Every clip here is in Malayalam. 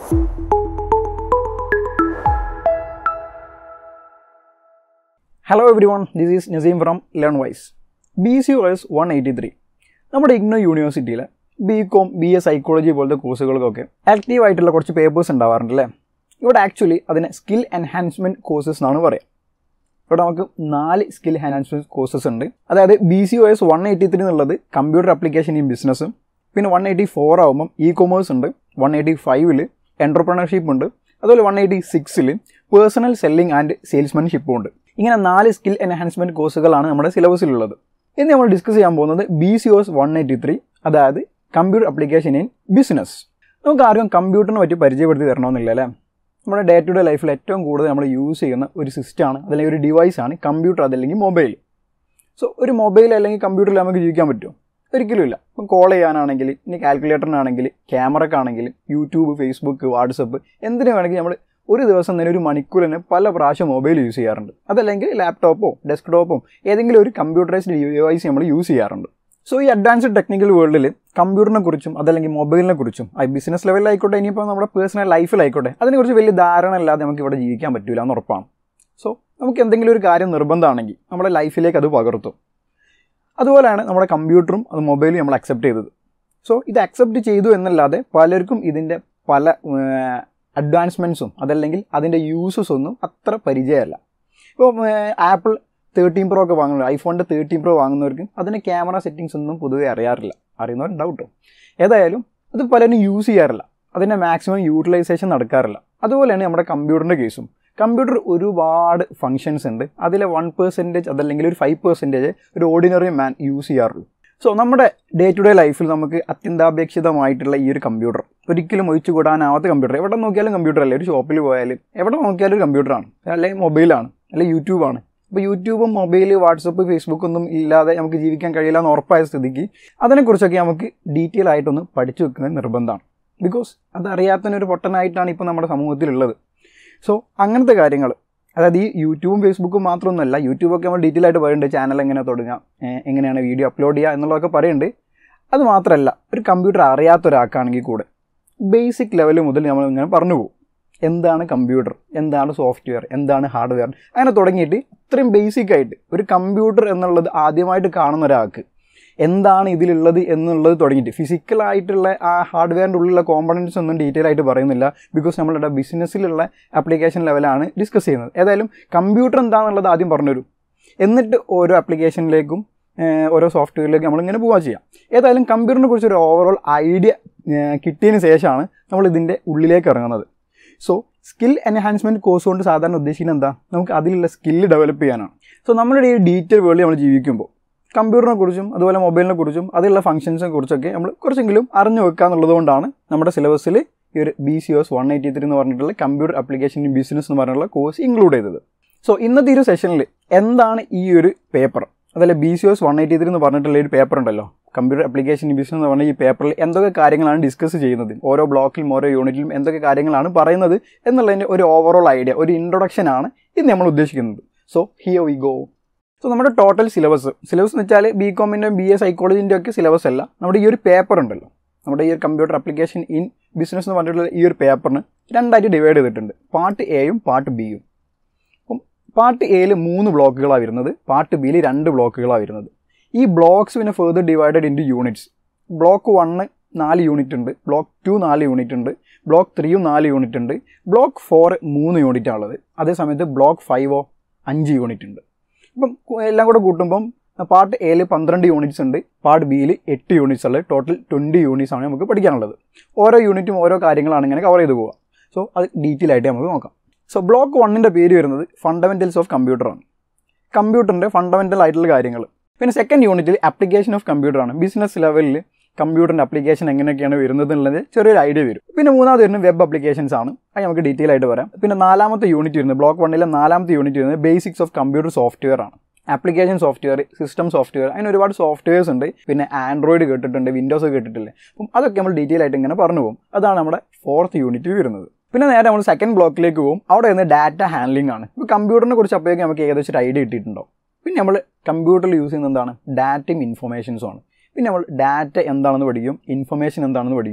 Hello everyone this is Naseem from learn wise B C O S one eighty three നമ്മുടെ ഇഗ്നോ യൂണിവേഴ്സിറ്റിയിൽ B com B A psychology പോലത്തെ കോഴ്സുകൾക്കൊക്കെ ആക്റ്റീവ് ആയിട്ടുള്ള കുറച്ച് പേപ്പേഴ്സ് ഉണ്ടാവാറുണ്ട് അല്ലേ ഇവിടെ ആക്ച്വലി അതിനെ സ്കിൽ എൻഹാൻസ്മെൻറ്റ് കോഴ്സസ് എന്നാണ് പറയുക ഇവിടെ നമുക്ക് നാല് സ്കിൽ എൻഹാൻസ്മെൻറ്റ് കോഴ്സസ് ഉണ്ട് അതായത് B C O S one eighty three എന്നുള്ളത് കമ്പ്യൂട്ടർ ആപ്ലിക്കേഷൻ ഇൻ ബിസിനസ്സും പിന്നെ വൺ എയ്റ്റി ഫോർ ആകുമ്പം ഇ കൊമേഴ്സ് ഉണ്ട് വൺ എയ്റ്റി ഫൈവിൽ എൻ്റർപ്രണർഷിപ്പ് ഉണ്ട് അതുപോലെ വൺ എയ്റ്റി സിക്സിൽ പേഴ്സണൽ സെല്ലിംഗ് ആൻഡ് സെയിൽസ്മാൻഷിപ്പും ഉണ്ട് ഇങ്ങനെ നാല് സ്കിൽ എൻഹാൻസ്മെൻറ്റ് കോഴ്സുകളാണ് നമ്മുടെ സിലബസിലുള്ളത് ഇന്ന് നമ്മൾ ഡിസ്കസ് ചെയ്യാൻ പോകുന്നത് B C OS one eighty three അതായത് കമ്പ്യൂട്ടർ ആപ്ലിക്കേഷൻ ഇൻ ബിസിനസ് നമുക്ക് ആർക്കും കമ്പ്യൂട്ടറിനെ പറ്റി പരിചയപ്പെടുത്തി തരണമെന്നില്ല അല്ലേ നമ്മുടെ ഡേ ടു ഡേ ലൈഫിൽ ഏറ്റവും കൂടുതൽ നമ്മൾ യൂസ് ചെയ്യുന്ന ഒരു സിസ്റ്റമാണ് അതല്ലെങ്കിൽ ഒരു ഡിവൈസാണ് കമ്പ്യൂട്ടർ അതല്ലെങ്കിൽ മൊബൈൽ സോ ഒരു മൊബൈൽ അല്ലെങ്കിൽ കമ്പ്യൂട്ടറിൽ നമുക്ക് ജീവിക്കാൻ പറ്റുമോ ഒരിക്കലും ഇല്ല ഇപ്പം കോൾ ചെയ്യാനാണെങ്കിൽ ഇനി കാൽക്കുലേറ്ററിനാണെങ്കിൽ ക്യാമറക്കാണെങ്കിൽ യൂട്യൂബ് ഫേസ്ബുക്ക് വാട്സപ്പ് എന്തിനു വേണമെങ്കിൽ നമ്മൾ ഒരു ദിവസം തന്നെ ഒരു മണിക്കൂർ തന്നെ പല പ്രാവശ്യം മൊബൈൽ യൂസ് ചെയ്യാറുണ്ട് അതല്ലെങ്കിൽ ലാപ്ടോപ്പോ ഡെസ്ക്ടോപ്പോ ഏതെങ്കിലും ഒരു കമ്പ്യൂട്ടറൈസ്ഡ് ഡിവൈസ് നമ്മൾ യൂസ് ചെയ്യാറുണ്ട് സോ ഈ അഡ്വാൻസ്ഡ് ടെക്നിക്കൽ വേൾഡിൽ കമ്പ്യൂട്ടറിനെ കുറിച്ചും അതല്ലെങ്കിൽ മൊബൈലിനെ കുറിച്ചും ആ ബിസിനസ് ലെവലിലായിക്കോട്ടെ ഇനിയിപ്പോൾ നമ്മുടെ പേഴ്സണൽ ലൈഫിലായിക്കോട്ടെ അതിനെക്കുറിച്ച് വലിയ ധാരണ ഇല്ലാതെ നമുക്ക് ഇവിടെ ജീവിക്കാൻ പറ്റില്ല എന്ന് ഉറപ്പാണ് സോ നമുക്ക് എന്തെങ്കിലും ഒരു കാര്യം നിർബന്ധമാണെങ്കിൽ നമ്മുടെ ലൈഫിലേക്ക് അത് പകർത്തും അതുപോലെയാണ് നമ്മുടെ കമ്പ്യൂട്ടറും അത് മൊബൈലും നമ്മൾ അക്സെപ്റ്റ് ചെയ്തത് സോ ഇത് അക്സെപ്റ്റ് ചെയ്തു എന്നല്ലാതെ പലർക്കും ഇതിൻ്റെ പല അഡ്വാൻസ്മെൻറ്റ്സും അതല്ലെങ്കിൽ അതിൻ്റെ യൂസസ് ഒന്നും അത്ര പരിചയമല്ല ഇപ്പോൾ ആപ്പിൾ തേർട്ടീൻ പ്രോ ഒക്കെ വാങ്ങുന്നത് ഐഫോണിൻ്റെ തേർട്ടീൻ പ്രോ വാങ്ങുന്നവർക്ക് അതിൻ്റെ ക്യാമറ സെറ്റിങ്സ് ഒന്നും പൊതുവെ അറിയാറില്ല അറിയുന്നവരുണ്ടാവും കേട്ടോ ഏതായാലും അത് പലരും യൂസ് ചെയ്യാറില്ല അതിൻ്റെ മാക്സിമം യൂട്ടിലൈസേഷൻ നടക്കാറില്ല അതുപോലെയാണ് നമ്മുടെ കമ്പ്യൂട്ടറിൻ്റെ കേസും കമ്പ്യൂട്ടർ ഒരുപാട് ഫങ്ഷൻസ് ഉണ്ട് അതിലെ വൺ പെർസെൻറ്റേജ് അതല്ലെങ്കിൽ ഒരു ഫൈവ് പെർസെൻറ്റേജ് ഒരു ഓർഡിനറി മാൻ യൂസ് ചെയ്യാറുള്ളൂ സോ നമ്മുടെ ഡേ ടു ഡേ ലൈഫിൽ നമുക്ക് അത്യന്താപേക്ഷിതമായിട്ടുള്ള ഈ ഒരു കമ്പ്യൂട്ടർ ഒരിക്കലും ഒഴിച്ചു കൂടാനാവാത്ത കമ്പ്യൂട്ടർ എവിടെ നോക്കിയാലും കമ്പ്യൂട്ടർ അല്ലേ ഒരു ഷോപ്പിൽ പോയാലും എവിടെ നോക്കിയാലും ഒരു കമ്പ്യൂട്ടറാണ് അല്ലെങ്കിൽ മൊബൈലാണ് അല്ലെങ്കിൽ യൂട്യൂബാണ് ഇപ്പോൾ യൂട്യൂബും മൊബൈൽ വാട്സപ്പ് ഫേസ്ബുക്ക് ഒന്നും ഇല്ലാതെ നമുക്ക് ജീവിക്കാൻ കഴിയില്ല എന്ന് ഉറപ്പായ സ്ഥിതിക്ക് അതിനെക്കുറിച്ചൊക്കെ നമുക്ക് ഡീറ്റെയിൽ ആയിട്ടൊന്ന് പഠിച്ചു വെക്കുന്നത് നിർബന്ധമാണ് ബിക്കോസ് അതറിയാത്തതിനൊരു പൊട്ടനായിട്ടാണ് ഇപ്പോൾ നമ്മുടെ സമൂഹത്തിലുള്ളത് സോ അങ്ങനത്തെ കാര്യങ്ങൾ അതായത് ഈ യൂട്യൂബും ഫേസ്ബുക്കും മാത്രമൊന്നുമല്ല യൂട്യൂബൊക്കെ നമ്മൾ ഡീറ്റെയിൽ ആയിട്ട് പറയുന്നുണ്ട് ചാനൽ എങ്ങനെ തുടങ്ങാം എങ്ങനെയാണ് വീഡിയോ അപ്ലോഡ് ചെയ്യുക എന്നുള്ളതൊക്കെ പറയുന്നുണ്ട് അത് മാത്രമല്ല ഒരു കമ്പ്യൂട്ടർ അറിയാത്ത ഒരാൾക്കാണെങ്കിൽ കൂടെ ബേസിക് ലെവൽ മുതൽ നമ്മൾ ഇങ്ങനെ പറഞ്ഞു പോകും എന്താണ് കമ്പ്യൂട്ടർ എന്താണ് സോഫ്റ്റ്വെയർ എന്താണ് ഹാർഡ്വെയർ അങ്ങനെ തുടങ്ങിയിട്ട് ഇത്രയും ബേസിക് ആയിട്ട് ഒരു കമ്പ്യൂട്ടർ എന്നുള്ളത് ആദ്യമായിട്ട് കാണുന്ന ഒരാൾക്ക് എന്താണ് ഇതിലുള്ളത് എന്നുള്ളത് തുടങ്ങിയിട്ട് ഫിസിക്കലായിട്ടുള്ള ആ ഹാർഡ്വെയറിൻ്റെ ഉള്ളിലുള്ള കോമ്പണൻസ് ഒന്നും ഡീറ്റെയിൽ ആയിട്ട് പറയുന്നില്ല ബിക്കോസ് നമ്മളുടെ ബിസിനസ്സിലുള്ള ആപ്ലിക്കേഷൻ ലെവലാണ് ഡിസ്കസ് ചെയ്യുന്നത് ഏതായാലും കമ്പ്യൂട്ടർ എന്താണെന്നുള്ളത് ആദ്യം പറഞ്ഞുതരും എന്നിട്ട് ഓരോ ആപ്ലിക്കേഷനിലേക്കും ഓരോ സോഫ്റ്റ്വെയറിലേക്ക് നമ്മളിങ്ങനെ പോവുക ചെയ്യാം ഏതായാലും കമ്പ്യൂട്ടറിനെ കുറിച്ച് ഒരു ഓവറോൾ ഐഡിയ കിട്ടിയതിന് ശേഷമാണ് നമ്മൾ ഇതിൻ്റെ ഉള്ളിലേക്ക് ഇറങ്ങുന്നത് സോ സ്കിൽ എൻഹാൻസ്മെൻറ്റ് കോഴ്സ് കൊണ്ട് സാധാരണ ഉദ്ദേശിക്കുന്നത് എന്താ നമുക്ക് അതിലുള്ള സ്കില്ല് ഡെവലപ്പ് ചെയ്യാനാണ് സോ നമ്മളുടെ ഈ ഡീറ്റെയിൽ വേൾഡിൽ നമ്മൾ ജീവിക്കുമ്പോൾ കമ്പ്യൂട്ടറിനെ കുറിച്ചും അതുപോലെ മൊബൈലിനെ കുറിച്ചും അതിലുള്ള ഫംഗ്ഷൻസിനെ കുറിച്ചൊക്കെ നമ്മൾ കുറച്ചെങ്കിലും അറിഞ്ഞു വെക്കുക എന്നുള്ളതുകൊണ്ടാണ് നമ്മുടെ സിലബസിൽ ഈ ഒരു B C S one eighty three എന്ന് പറഞ്ഞിട്ടുള്ള കമ്പ്യൂട്ടർ ആപ്ലിക്കേഷൻ ഇൻ ബിസിനസ് എന്ന് പറഞ്ഞിട്ടുള്ള കോഴ്സ് ഇൻക്ലൂഡ് ചെയ്തത് സോ ഇന്നത്തെ ഈ ഒരു സെഷനിൽ എന്താണ് ഈ ഒരു പേപ്പർ അതല്ല B C S one eighty three എന്ന് പറഞ്ഞിട്ടുള്ള ഒരു പേപ്പർ ഉണ്ടല്ലോ കമ്പ്യൂട്ടർ ആപ്ലിക്കേഷൻ ഇൻ ബിസിനസ് എന്ന് പറഞ്ഞ ഈ പേപ്പറിൽ എന്തൊക്കെ കാര്യങ്ങളാണ് ഡിസ്കസ് ചെയ്യുന്നത് ഓരോ ബ്ലോക്കിലും ഓരോ യൂണിറ്റിലും എന്തൊക്കെ കാര്യങ്ങളാണ് പറയുന്നത് എന്നുള്ളതിൻ്റെ ഒരു ഓവറോൾ ഐഡിയ ഒരു ഇൻട്രൊഡക്ഷൻ ആണ് ഇന്ന് നമ്മൾ ഉദ്ദേശിക്കുന്നത് so here we go so നമ്മുടെ ടോട്ടൽ സിലബസ് സിലബസ് എന്ന് വെച്ചാൽ ബി കോമിൻ്റെ ബി എ സൈക്കോളജിൻ്റെ ഒക്കെ സിലബസ് അല്ല നമ്മുടെ ഈ ഒരു പേപ്പർ ഉണ്ടല്ലോ നമ്മുടെ ഈ ഒരു കമ്പ്യൂട്ടർ ആപ്ലിക്കേഷൻ ഇൻ ബിസിനസ് എന്ന് പറഞ്ഞിട്ടുള്ള ഈ ഒരു പേപ്പറിന് രണ്ടായിട്ട് ഡിവൈഡ് ചെയ്തിട്ടുണ്ട് പാർട്ട് എയും പാർട്ട് ബിയും അപ്പം പാർട്ട് എയിൽ മൂന്ന് ബ്ലോക്കുകളാണ് വരുന്നത് പാർട്ട് ബിയിൽ രണ്ട് ബ്ലോക്കുകളാണ് വരുന്നത് ഈ ബ്ലോക്സ് പിന്നെ further divided into units block one നാല് യൂണിറ്റ് ഉണ്ട് ബ്ലോക്ക് ടു നാല് യൂണിറ്റ് ഉണ്ട് ബ്ലോക്ക് ത്രീയും നാല് യൂണിറ്റ് ഉണ്ട് ബ്ലോക്ക് ഫോർ മൂന്ന് യൂണിറ്റ് ആണുള്ളത് അതേസമയത്ത് ബ്ലോക്ക് ഫൈവോ അഞ്ച് യൂണിറ്റ് ഉണ്ട് ഇപ്പം എല്ലാം കൂടെ കൂട്ടുമ്പം പാർട്ട് എയിൽ പന്ത്രണ്ട് യൂണിറ്റ്സ് ഉണ്ട് പാർട്ട് ബിയിൽ എട്ട് യൂണിറ്റ്സ് ഉള്ളത് ടോട്ടൽ ട്വൻറ്റി യൂണിറ്റ്സ് ആണ് നമുക്ക് പഠിക്കാനുള്ളത് ഓരോ യൂണിറ്റും ഓരോ കാര്യങ്ങളാണ് ഇങ്ങനെ കവർ ചെയ്ത് പോവുക സോ അത് ഡീറ്റെയിൽ ആയിട്ട് നമുക്ക് നോക്കാം സോ ബ്ലോക്ക് വണ്ണിൻ്റെ പേര് വരുന്നത് ഫണ്ടമെൻറ്റൽസ് ഓഫ് കമ്പ്യൂട്ടറാണ് കമ്പ്യൂട്ടറിൻ്റെ ഫണ്ടമെൻ്റൽ ആയിട്ടുള്ള കാര്യങ്ങൾ പിന്നെ സെക്കൻഡ് യൂണിറ്റിൽ ആപ്ലിക്കേഷൻ ഓഫ് കമ്പ്യൂട്ടറാണ് ബിസിനസ് ലെവലിൽ കമ്പ്യൂട്ടറിൻ്റെ ആപ്ലിക്കേഷൻ എങ്ങനെയൊക്കെയാണ് വരുന്നത് എന്നുള്ളത് ചെറിയൊരു ഐഡിയ വരും പിന്നെ മൂന്നാമത് വരുന്നത് വെബ് ആപ്ലിക്കേഷൻസ് ആണ് അത് നമുക്ക് ഡീറ്റെയിൽ ആയിട്ട് പറയാം പിന്നെ നാലാമത്തെ യൂണിറ്റ് വരുന്നത് ബ്ലോക്ക് വണ്ണിലെ നാലാമത്തെ യൂണിറ്റ് വരുന്നത് ബേസിക്സ് ഓഫ് കമ്പ്യൂട്ടർ സോഫ്റ്റ്വെയർ ആണ് ആപ്ലിക്കേഷൻ സോഫ്റ്റ്വെയർ സിസ്റ്റം സോഫ്റ്റ്വെയർ അങ്ങനെ ഒരുപാട് സോഫ്റ്റ്വെയർസ് ഉണ്ട് പിന്നെ ആൻഡ്രോയിഡ് കേട്ടിട്ടുണ്ട് വിൻഡോസ് കേട്ടിട്ടില്ലേ അപ്പം അതൊക്കെ നമ്മൾ ഡീറ്റെയിൽ ആയിട്ട് ഇങ്ങനെ പറഞ്ഞു പോകും അതാണ് നമ്മുടെ ഫോർത്ത് യൂണിറ്റിൽ വരുന്നത് പിന്നെ നേരെ നമ്മൾ സെക്കൻഡ് ബ്ലോക്കിലേക്ക് പോകും അവിടെ നിന്ന് ഡാറ്റ ഹാൻഡ്ലിംഗ് ആണ് ഇപ്പോൾ കമ്പ്യൂട്ടറിനെ കുറിച്ച് അപ്പോഴേക്കും നമുക്ക് ഏകദേശം ഒരു ഐഡിയ കിട്ടിയിട്ടുണ്ടോ പിന്നെ നമ്മൾ കമ്പ്യൂട്ടറിൽ യൂസ് ചെയ്യുന്നത് എന്താണ് ഡാറ്റയും ഇൻഫർമേഷൻസും ആണ് പിന്നെ നമ്മൾ ഡാറ്റ എന്താണെന്ന് പഠിക്കും ഇൻഫർമേഷൻ എന്താണെന്ന് പഠിക്കും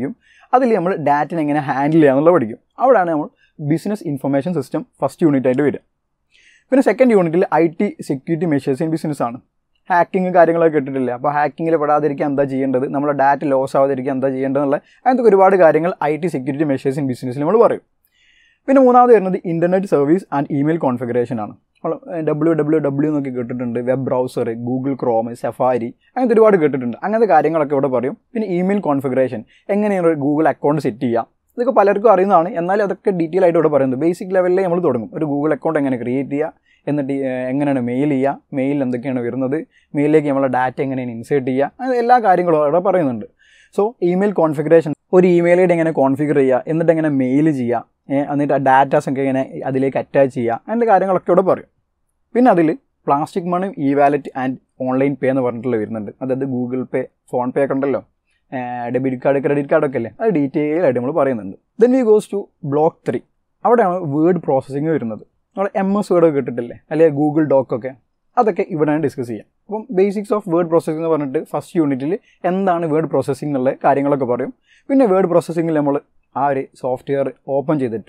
അതിൽ നമ്മൾ ഡാറ്റിനെ എങ്ങനെ ഹാൻഡിൽ ചെയ്യാന്നുള്ളത് പഠിക്കും അവിടെയാണ് നമ്മൾ business information system first unit ആയിട്ട് വരിക പിന്നെ സെക്കൻഡ് യൂണിറ്റിൽ I T security measures in business ആണ് ഹാക്കിങ് കാര്യങ്ങളൊക്കെ കേട്ടിട്ടില്ല അപ്പോൾ ഹാക്കിങ്ങിൽ പെടാതിരിക്കാൻ എന്താ ചെയ്യേണ്ടത് നമ്മുടെ ഡാറ്റ ലോസ് ആവാതിരിക്കാൻ എന്താ ചെയ്യേണ്ടതെന്നുള്ള അങ്ങനത്തെ ഒരുപാട് കാര്യങ്ങൾ I T security measures in ബിസിനസ്സിൽ നമ്മൾ പറയും പിന്നെ മൂന്നാമത് വരുന്നത് internet service and email configuration ആണ് ഡബ്ല്യൂ ഡബ്ല്യൂ ഡബ്ല്യൂ എന്നൊക്കെ കേട്ടിട്ടുണ്ട് web browser Google Chrome Safari അങ്ങനത്തെ ഒരുപാട് കേട്ടിട്ടുണ്ട് അങ്ങനത്തെ കാര്യങ്ങളൊക്കെ ഇവിടെ പറയും പിന്നെ ഇമെയിൽ കോൺഫിഗറേഷൻ എങ്ങനെയാണ് ഒരു ഗൂഗിൾ അക്കൗണ്ട് സെറ്റ് ചെയ്യുക ഇതൊക്കെ പലർക്കും അറിയുന്നതാണ് എന്നാലും അതൊക്കെ ഡീറ്റെയിൽ ആയിട്ട് ഇവിടെ പറയുന്നത് ബേസിക് ലെവലിൽ നമ്മൾ തുടങ്ങും ഒരു ഗൂഗിൾ അക്കൗണ്ട് എങ്ങനെ ക്രിയേറ്റ് ചെയ്യുക എന്നിട്ട് ഈ, ഏഹ്, എങ്ങനെയാണ് മെയിൽ ചെയ്യുക മെയിലിൽ എന്തൊക്കെയാണ് വരുന്നത് മെയിലിലേക്ക് നമ്മളെ ഡാറ്റ എങ്ങനെയാണ് ഇൻസേർട്ട് ചെയ്യുക അങ്ങനെ എല്ലാ കാര്യങ്ങളും അവിടെ പറയുന്നുണ്ട് സോ ഇമെയിൽ കോൺഫിഗറേഷൻ ഒരു ഇമെയിൽ ഐ ഡി എങ്ങനെ കോൺഫിഗർ ചെയ്യുക എന്നിട്ട് എങ്ങനെ മെയിൽ ചെയ്യുക ഏഹ്, എന്നിട്ട് ആ ഡാറ്റാസ് ഒക്കെ എങ്ങനെ അതിലേക്ക് അറ്റാച്ച് ചെയ്യുക അങ്ങനത്തെ കാര്യങ്ങളൊക്കെ ഇവിടെ പറയും പിന്നെ അതിൽ plastic money e wallet and online pay എന്ന് പറഞ്ഞിട്ടുള്ള വരുന്നുണ്ട് അതായത് ഗൂഗിൾ പേ ഫോൺ പേ ഒക്കെ ഉണ്ടല്ലോ ഡെബിറ്റ് കാർഡ് ക്രെഡിറ്റ് കാർഡ് ഒക്കെ അല്ലേ അത് ഡീറ്റെയിൽ ആയിട്ട് നമ്മൾ പറയുന്നുണ്ട് then we goes to block three അവിടെയാണ് വേർഡ് പ്രോസസ്സിങ് വരുന്നത് നമ്മൾ എം എസ് വേർഡ് ഒക്കെ കിട്ടിട്ടില്ലേ അല്ലെങ്കിൽ ഗൂഗിൾ ഡോക്ക് ഒക്കെ അതൊക്കെ ഇവിടെയാണ് ഡിസ്കസ് ചെയ്യുക അപ്പം ബേസിക്സ് ഓഫ് വേർഡ് പ്രോസസ്സിംഗ് എന്ന് പറഞ്ഞിട്ട് ഫസ്റ്റ് യൂണിറ്റിൽ എന്താണ് വേർഡ് പ്രോസസ്സിംഗ് എന്നുള്ള കാര്യങ്ങളൊക്കെ പറയും പിന്നെ വേർഡ് പ്രോസസ്സിങ്ങിൽ നമ്മൾ ആ ഒരു സോഫ്റ്റ്വെയർ ഓപ്പൺ ചെയ്തിട്ട്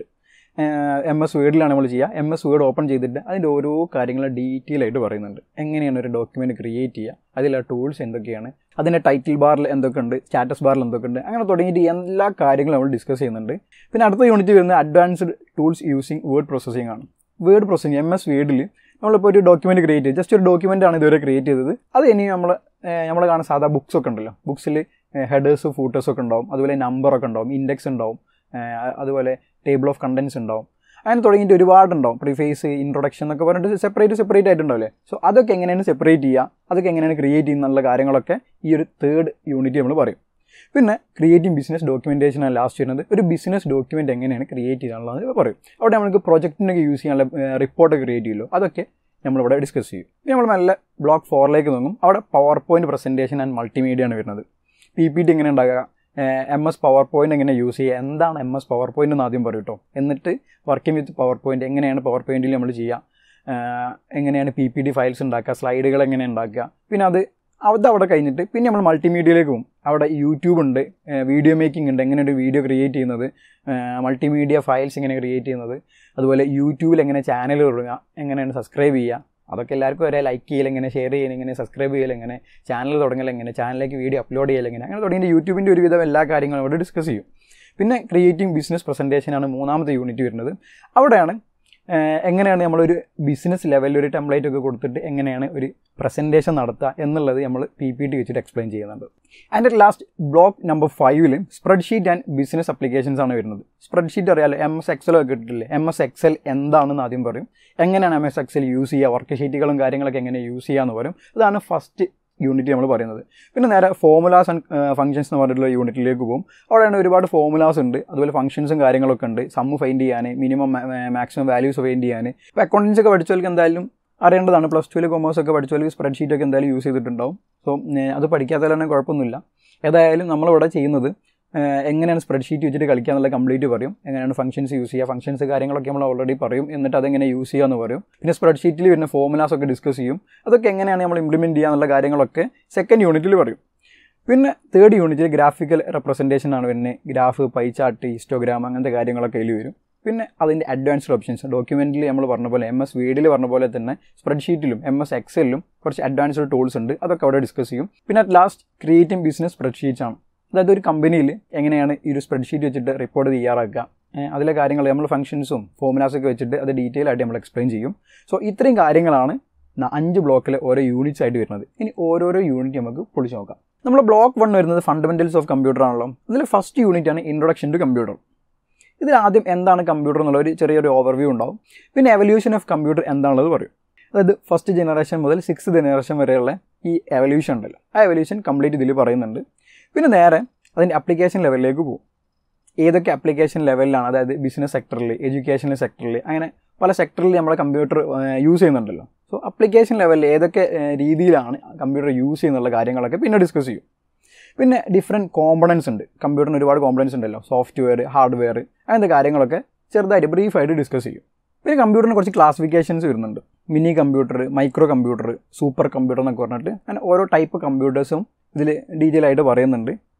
എം എസ് വേർഡിലാണ് നമ്മൾ ചെയ്യുക എം എസ് വേർഡ് ഓപ്പൺ ചെയ്തിട്ട് അതിൻ്റെ ഓരോ കാര്യങ്ങളും ഡീറ്റെയിൽ ആയിട്ട് പറയുന്നുണ്ട് എങ്ങനെയാണ് ഒരു ഡോക്യുമെൻറ്റ് ക്രിയേറ്റ് ചെയ്യുക അതിലെ ടൂൾസ് എന്തൊക്കെയാണ് അതിൻ്റെ ടൈറ്റിൽ ബാറിൽ എന്തൊക്കെയുണ്ട് സ്റ്റാറ്റസ് ബാറിൽ എന്തൊക്കെയുണ്ട് അങ്ങനെ തുടങ്ങിയിട്ട് എല്ലാ കാര്യങ്ങളും നമ്മൾ ഡിസ്കസ് ചെയ്യുന്നുണ്ട് പിന്നെ അടുത്ത യൂണിറ്റ് വരുന്നത് advanced tools using word processing ആണ് വേർഡ് പ്രോസസ്സിംഗ് എം എസ് വേർഡിൽ നമ്മളിപ്പോൾ ഒരു ഡോക്യുമെൻറ്റ് ക്രിയേറ്റ് ചെയ്ത് ജസ്റ്റ് ഒരു ഡോക്യുമെൻ്റ് ആണ് ഇതുവരെ ക്രിയേറ്റ് ചെയ്തത് അത് ഇനി നമ്മൾ നമ്മൾ കാണുന്ന സാധാ ബുക്സ് ഒക്കെ ഉണ്ടല്ലോ ബുക്സിൽ ഹെഡേഴ്സ് ഫൂട്ടേഴ്സ് ഒക്കെ ഉണ്ടാവും അതുപോലെ നമ്പറൊക്കെ ഉണ്ടാവും ഇൻഡെക്സ് ഉണ്ടാവും ഏഹ് അതുപോലെ ടേബിൾ ഓഫ് കണ്ടൻസ് ഉണ്ടാവും അങ്ങനെ തുടങ്ങിയിട്ട് ഒരുപാടുണ്ടാവും പ്രിഫേസ് ഇൻട്രൊഡക്ഷൻ എന്നൊക്കെ പറഞ്ഞിട്ട് സെപ്പറേറ്റ് സെപ്പറേറ്റ് ആയിട്ടുണ്ടാവില്ലേ സോ അതൊക്കെ എങ്ങനെയാണ് സെപ്പറേറ്റ് ചെയ്യുക അതൊക്കെ എങ്ങനെയാണ് ക്രിയേറ്റ് ചെയ്യുന്നുള്ള കാര്യങ്ങളൊക്കെ ഈ ഒരു തേർഡ് യൂണിറ്റ് നമ്മൾ പറയും പിന്നെ ക്രിയേറ്റിംഗ് ബിസിനസ് ഡോക്യുമെൻറ്റേഷൻ ആണ് ലാസ്റ്റ് വരുന്നത് ഒരു ബിസിനസ് ഡോക്യുമെൻറ്റ് എങ്ങനെയാണ് ക്രിയേറ്റ് ചെയ്യാനുള്ളത് പറയും അവിടെ നമുക്ക് പ്രൊജക്റ്റിനൊക്കെ യൂസ് ചെയ്യാനുള്ള റിപ്പോർട്ട് ക്രിയേറ്റ് ചെയ്യുമല്ലോ അതൊക്കെ നമ്മളിവിടെ ഡിസ്കസ് ചെയ്യും ഇനി നമ്മൾ നല്ല ബ്ലോക്ക് ഫോറിലേക്ക് നോക്കും അവിടെ PowerPoint presentation and multimedia ആണ് വരുന്നത് പി പി ടി എങ്ങനെ ഉണ്ടാക്കുക എം എസ് പവർ പോയിന്റ് എങ്ങനെ യൂസ് ചെയ്യുക എന്താണ് എം എസ് പവർ പോയിന്റ് എന്ന് ആദ്യം പറയും കേട്ടോ എന്നിട്ട് വർക്കിംഗ് വിത്ത് പവർ പോയിന്റ് എങ്ങനെയാണ് പവർ പോയിന്റിൽ നമ്മൾ ചെയ്യുക ആഹ് എങ്ങനെയാണ് പി പി ഡി ഫയൽസ് ഉണ്ടാക്കുക സ്ലൈഡുകൾ എങ്ങനെ ഉണ്ടാക്കുക പിന്നെ അത് അത് അവിടെ കഴിഞ്ഞിട്ട് പിന്നെ നമ്മൾ മൾട്ടിമീഡിയയിലേക്ക് പോകും അവിടെ യൂട്യൂബ് ഉണ്ട് വീഡിയോ മേക്കിംഗ് ഉണ്ട് എങ്ങനെ ഒരു വീഡിയോ ക്രിയേറ്റ് ചെയ്യുന്നത് മൾട്ടിമീഡിയ ഫയൽസ് എങ്ങനെ ക്രിയേറ്റ് ചെയ്യുന്നത് അതുപോലെ യൂട്യൂബിൽ എങ്ങനെ ചാനൽ തുടങ്ങുക എങ്ങനെയാണ് സബ്സ്ക്രൈബ് ചെയ്യുക അതൊക്കെ എല്ലാവർക്കും ഒരേ ലൈക്ക് ചെയ്യൽ എങ്ങനെ ഷെയർ ചെയ്യൽ എങ്ങനെ സബ്സ്ക്രൈബ് ചെയ്യൽ എങ്ങനെ ചാനൽ തുടങ്ങൽ എങ്ങനെ ചാനലിലേക്ക് വീഡിയോ അപ്ലോഡ് ചെയ്യൽ എങ്ങനെ അങ്ങനെ തുടങ്ങിയിട്ട് യൂട്യൂബിൻ്റെ ഒരുവിധം എല്ലാ കാര്യങ്ങളും ഇവിടെ ഡിസ്കസ് ചെയ്യും പിന്നെ ക്രിയേറ്റിംഗ് ബിസിനസ് പ്രസൻറ്റേഷനാണ് മൂന്നാമത്തെ യൂണിറ്റ് വരുന്നത് അവിടെയാണ് ഏഹ്, എങ്ങനെയാണ് നമ്മളൊരു ബിസിനസ് ലെവലിൽ ഒരു ടെംപ്ലേറ്റ് ഒക്കെ കൊടുത്തിട്ട് എങ്ങനെയാണ് ഒരു പ്രസൻറ്റേഷൻ നടത്തുക എന്നുള്ളത് നമ്മൾ പി പി ടി വെച്ചിട്ട് എക്സ്പ്ലെയിൻ ചെയ്യുന്നുണ്ട് ആൻഡ് ലാസ്റ്റ് ബ്ലോക്ക് നമ്പർ ഫൈവിൽ സ്പ്രെഡ്ഷീറ്റ് ആൻഡ് ബിസിനസ് അപ്ലിക്കേഷൻസ് ആണ് വരുന്നത് സ്പ്രെഡ്ഷീറ്റ് അറിയാലോ എം എസ് എക്സൽ ഒക്കെ കിട്ടില്ലേ എം എസ് എക്സൽ എന്താണെന്ന് ആദ്യം പറയും എങ്ങനെയാണ് എം എസ് എക്സൽ യൂസ് ചെയ്യുക വർക്ക് ഷീറ്റുകളും കാര്യങ്ങളൊക്കെ എങ്ങനെ യൂസ് ചെയ്യുക എന്ന് പറയും അതാണ് ഫസ്റ്റ് യൂണിറ്റ് നമ്മൾ പറയുന്നത് പിന്നെ നേരെ ഫോമുലാസ് ആൻഡ് ഫംഗ്ഷൻസ് എന്ന് പറഞ്ഞിട്ടുള്ള യൂണിറ്റിലേക്ക് പോകും അവിടെയാണ് ഒരുപാട് ഫോമുലാസ് ഉണ്ട് അതുപോലെ ഫംഗ്ഷൻസും കാര്യങ്ങളൊക്കെ ഉണ്ട് സമ്മ് ഫൈൻഡ് ചെയ്യാൻ മിനിമം മാക്സിമം വാല്യൂസ് ഫൈൻഡ് ചെയ്യാൻ ഇപ്പോൾ അക്കൗണ്ടൻസ് ഒക്കെ പഠിച്ചവർക്ക് എന്തായാലും അറിയേണ്ടതാണ് പ്ലസ് ടുവിൽ കൊമേഴ്സ് ഒക്കെ പഠിച്ചവർക്ക് സ്പ്രെഡ്ഷീറ്റ് ഒക്കെ എന്തായാലും യൂസ് ചെയ്തിട്ടുണ്ടാവും സോ അത് പഠിക്കാത്തതിൽ തന്നെ കുഴപ്പമൊന്നുമില്ല ഏതായാലും നമ്മളിവിടെ ചെയ്യുന്നത് ഏഹ് എങ്ങനെയാണ് സ്പ്രെഡ്ഷീറ്റ് വെച്ചിട്ട് കളിക്കുക എന്നുള്ള കംപ്ലീറ്റ് പറയും എങ്ങനെയാണ് ഫംഗ്ഷൻസ് യൂസ് ചെയ്യുക ഫംഗ്ഷൻസ് കാര്യങ്ങളൊക്കെ നമ്മൾ ഓൾറെഡി പറയും എന്നിട്ട് അതെങ്ങനെ യൂസ് ചെയ്യുക എന്ന് പറയും പിന്നെ സ്പ്രെഡ്ഷീറ്റിൽ വരുന്ന ഫോമുലാസ് ഒക്കെ ഡിസ്കസ് ചെയ്യും അതൊക്കെ എങ്ങനെയാണ് നമ്മൾ ഇംപ്ലിമെൻറ്റ് ചെയ്യുക എന്നുള്ള കാര്യങ്ങളൊക്കെ സെക്കൻഡ് യൂണിറ്റിൽ പറയും പിന്നെ തേർഡ് യൂണിറ്റിൽ ഗ്രാഫിക്കൽ റെപ്രസെൻറ്റേഷൻ ആണ് വരുന്നത് ഗ്രാഫ് പൈ ചാർട്ട് ഹിസ്റ്റോഗ്രാം അങ്ങനത്തെ കാര്യങ്ങളൊക്കെ അതിൽ വരും പിന്നെ അതിൻ്റെ അഡ്വാൻസ്ഡ് ഓപ്ഷൻസ് ഡോക്യുമെൻറ്റിൽ നമ്മൾ പറഞ്ഞ പോലെ എം എസ് വേഡിൽ പറഞ്ഞ പോലെ തന്നെ സ്പ്രെഡ്ഷീറ്റിലും എം എസ് എക്സലിലും കുറച്ച് അഡ്വാൻസ്ഡ് ടൂൾസ് ഉണ്ട് അതൊക്കെ അവിടെ ഡിസ്കസ് ചെയ്യും പിന്നെ at last creating business spreadsheets ആണ് അതായത് ഒരു കമ്പനിയിൽ എങ്ങനെയാണ് ഈ ഒരു സ്പ്രെഡ്ഷീറ്റ് വെച്ചിട്ട് റിപ്പോർട്ട് തയ്യാറാക്കുക ഏഹ് അതിലെ കാര്യങ്ങൾ നമ്മൾ ഫംഗ്ഷൻസും ഫോമുലാസൊക്കെ വെച്ചിട്ട് അത് ഡീറ്റെയിൽ ആയിട്ട് നമ്മൾ എക്സ്പ്ലെയിൻ ചെയ്യും സോ ഇത്രയും കാര്യങ്ങളാണ് ന- അഞ്ച് ബ്ലോക്കിൽ ഓരോ യൂണിറ്റ്സ് ആയിട്ട് വരുന്നത് ഇനി ഓരോരോ യൂണിറ്റ് നമുക്ക് പൊളിച്ച് നോക്കാം നമ്മൾ ബ്ലോക്ക് വൺ വരുന്നത് ഫണ്ടമെൻറ്റൽസ് ഓഫ് കമ്പ്യൂട്ടർ ആണല്ലോ ഇതിൽ ഫസ്റ്റ് യൂണിറ്റ് ആണ് ഇൻട്രൊഡക്ഷൻ ടു കമ്പ്യൂട്ടർ ഇതിൽ ആദ്യം എന്താണ് കമ്പ്യൂട്ടർ എന്നുള്ള ഒരു ചെറിയൊരു ഓവർവ്യൂ ഉണ്ടാവും പിന്നെ എവല്യൂഷൻ ഓഫ് കമ്പ്യൂട്ടർ എന്താണുള്ളത് പറയും അതായത് ഫസ്റ്റ് ജനറേഷൻ മുതൽ സിക്സ് ജനറേഷൻ വരെയുള്ള ഈ എവല്യൂഷൻ ഉണ്ടല്ലോ ആ എവല്യൂഷൻ കംപ്ലീറ്റ് ഇതിൽ പറയുന്നുണ്ട് പിന്നെ നേരെ അതിൻ്റെ അപ്ലിക്കേഷൻ ലെവലിലേക്ക് പോകും ഏതൊക്കെ അപ്ലിക്കേഷൻ ലെവലിലാണ് അതായത് ബിസിനസ് സെക്ടറിൽ എഡ്യൂക്കേഷണൽ സെക്ടറിൽ അങ്ങനെ പല സെക്ടറിൽ നമ്മുടെ കമ്പ്യൂട്ടർ യൂസ് ചെയ്യുന്നുണ്ടല്ലോ സോ അപ്ലിക്കേഷൻ ലെവലിൽ ഏതൊക്കെ ഏഹ്, രീതിയിലാണ് കമ്പ്യൂട്ടർ യൂസ് ചെയ്യുന്നുള്ള കാര്യങ്ങളൊക്കെ പിന്നെ ഡിസ്കസ് ചെയ്യും പിന്നെ ഡിഫറെൻറ്റ് കോമ്പണൻസ് ഉണ്ട് കമ്പ്യൂട്ടറിന് ഒരുപാട് കോമ്പണൻസ് ഉണ്ടല്ലോ സോഫ്റ്റ്വെയർ ഹാർഡ്വെയർ അങ്ങനത്തെ കാര്യങ്ങളൊക്കെ ചെറുതായിട്ട് ബ്രീഫായിട്ട് ഡിസ്കസ് ചെയ്യും പിന്നെ കമ്പ്യൂട്ടറിന് കുറച്ച് ക്ലാസിഫിക്കേഷൻസ് വരുന്നുണ്ട് mini computer micro computer super computer എന്നൊക്കെ പറഞ്ഞിട്ട് അങ്ങനെ ഓരോ ടൈപ്പ് കമ്പ്യൂട്ടേഴ്സും ഇതിൽ ഡീറ്റെയിൽ ആയിട്ട് പറയുന്നുണ്ട്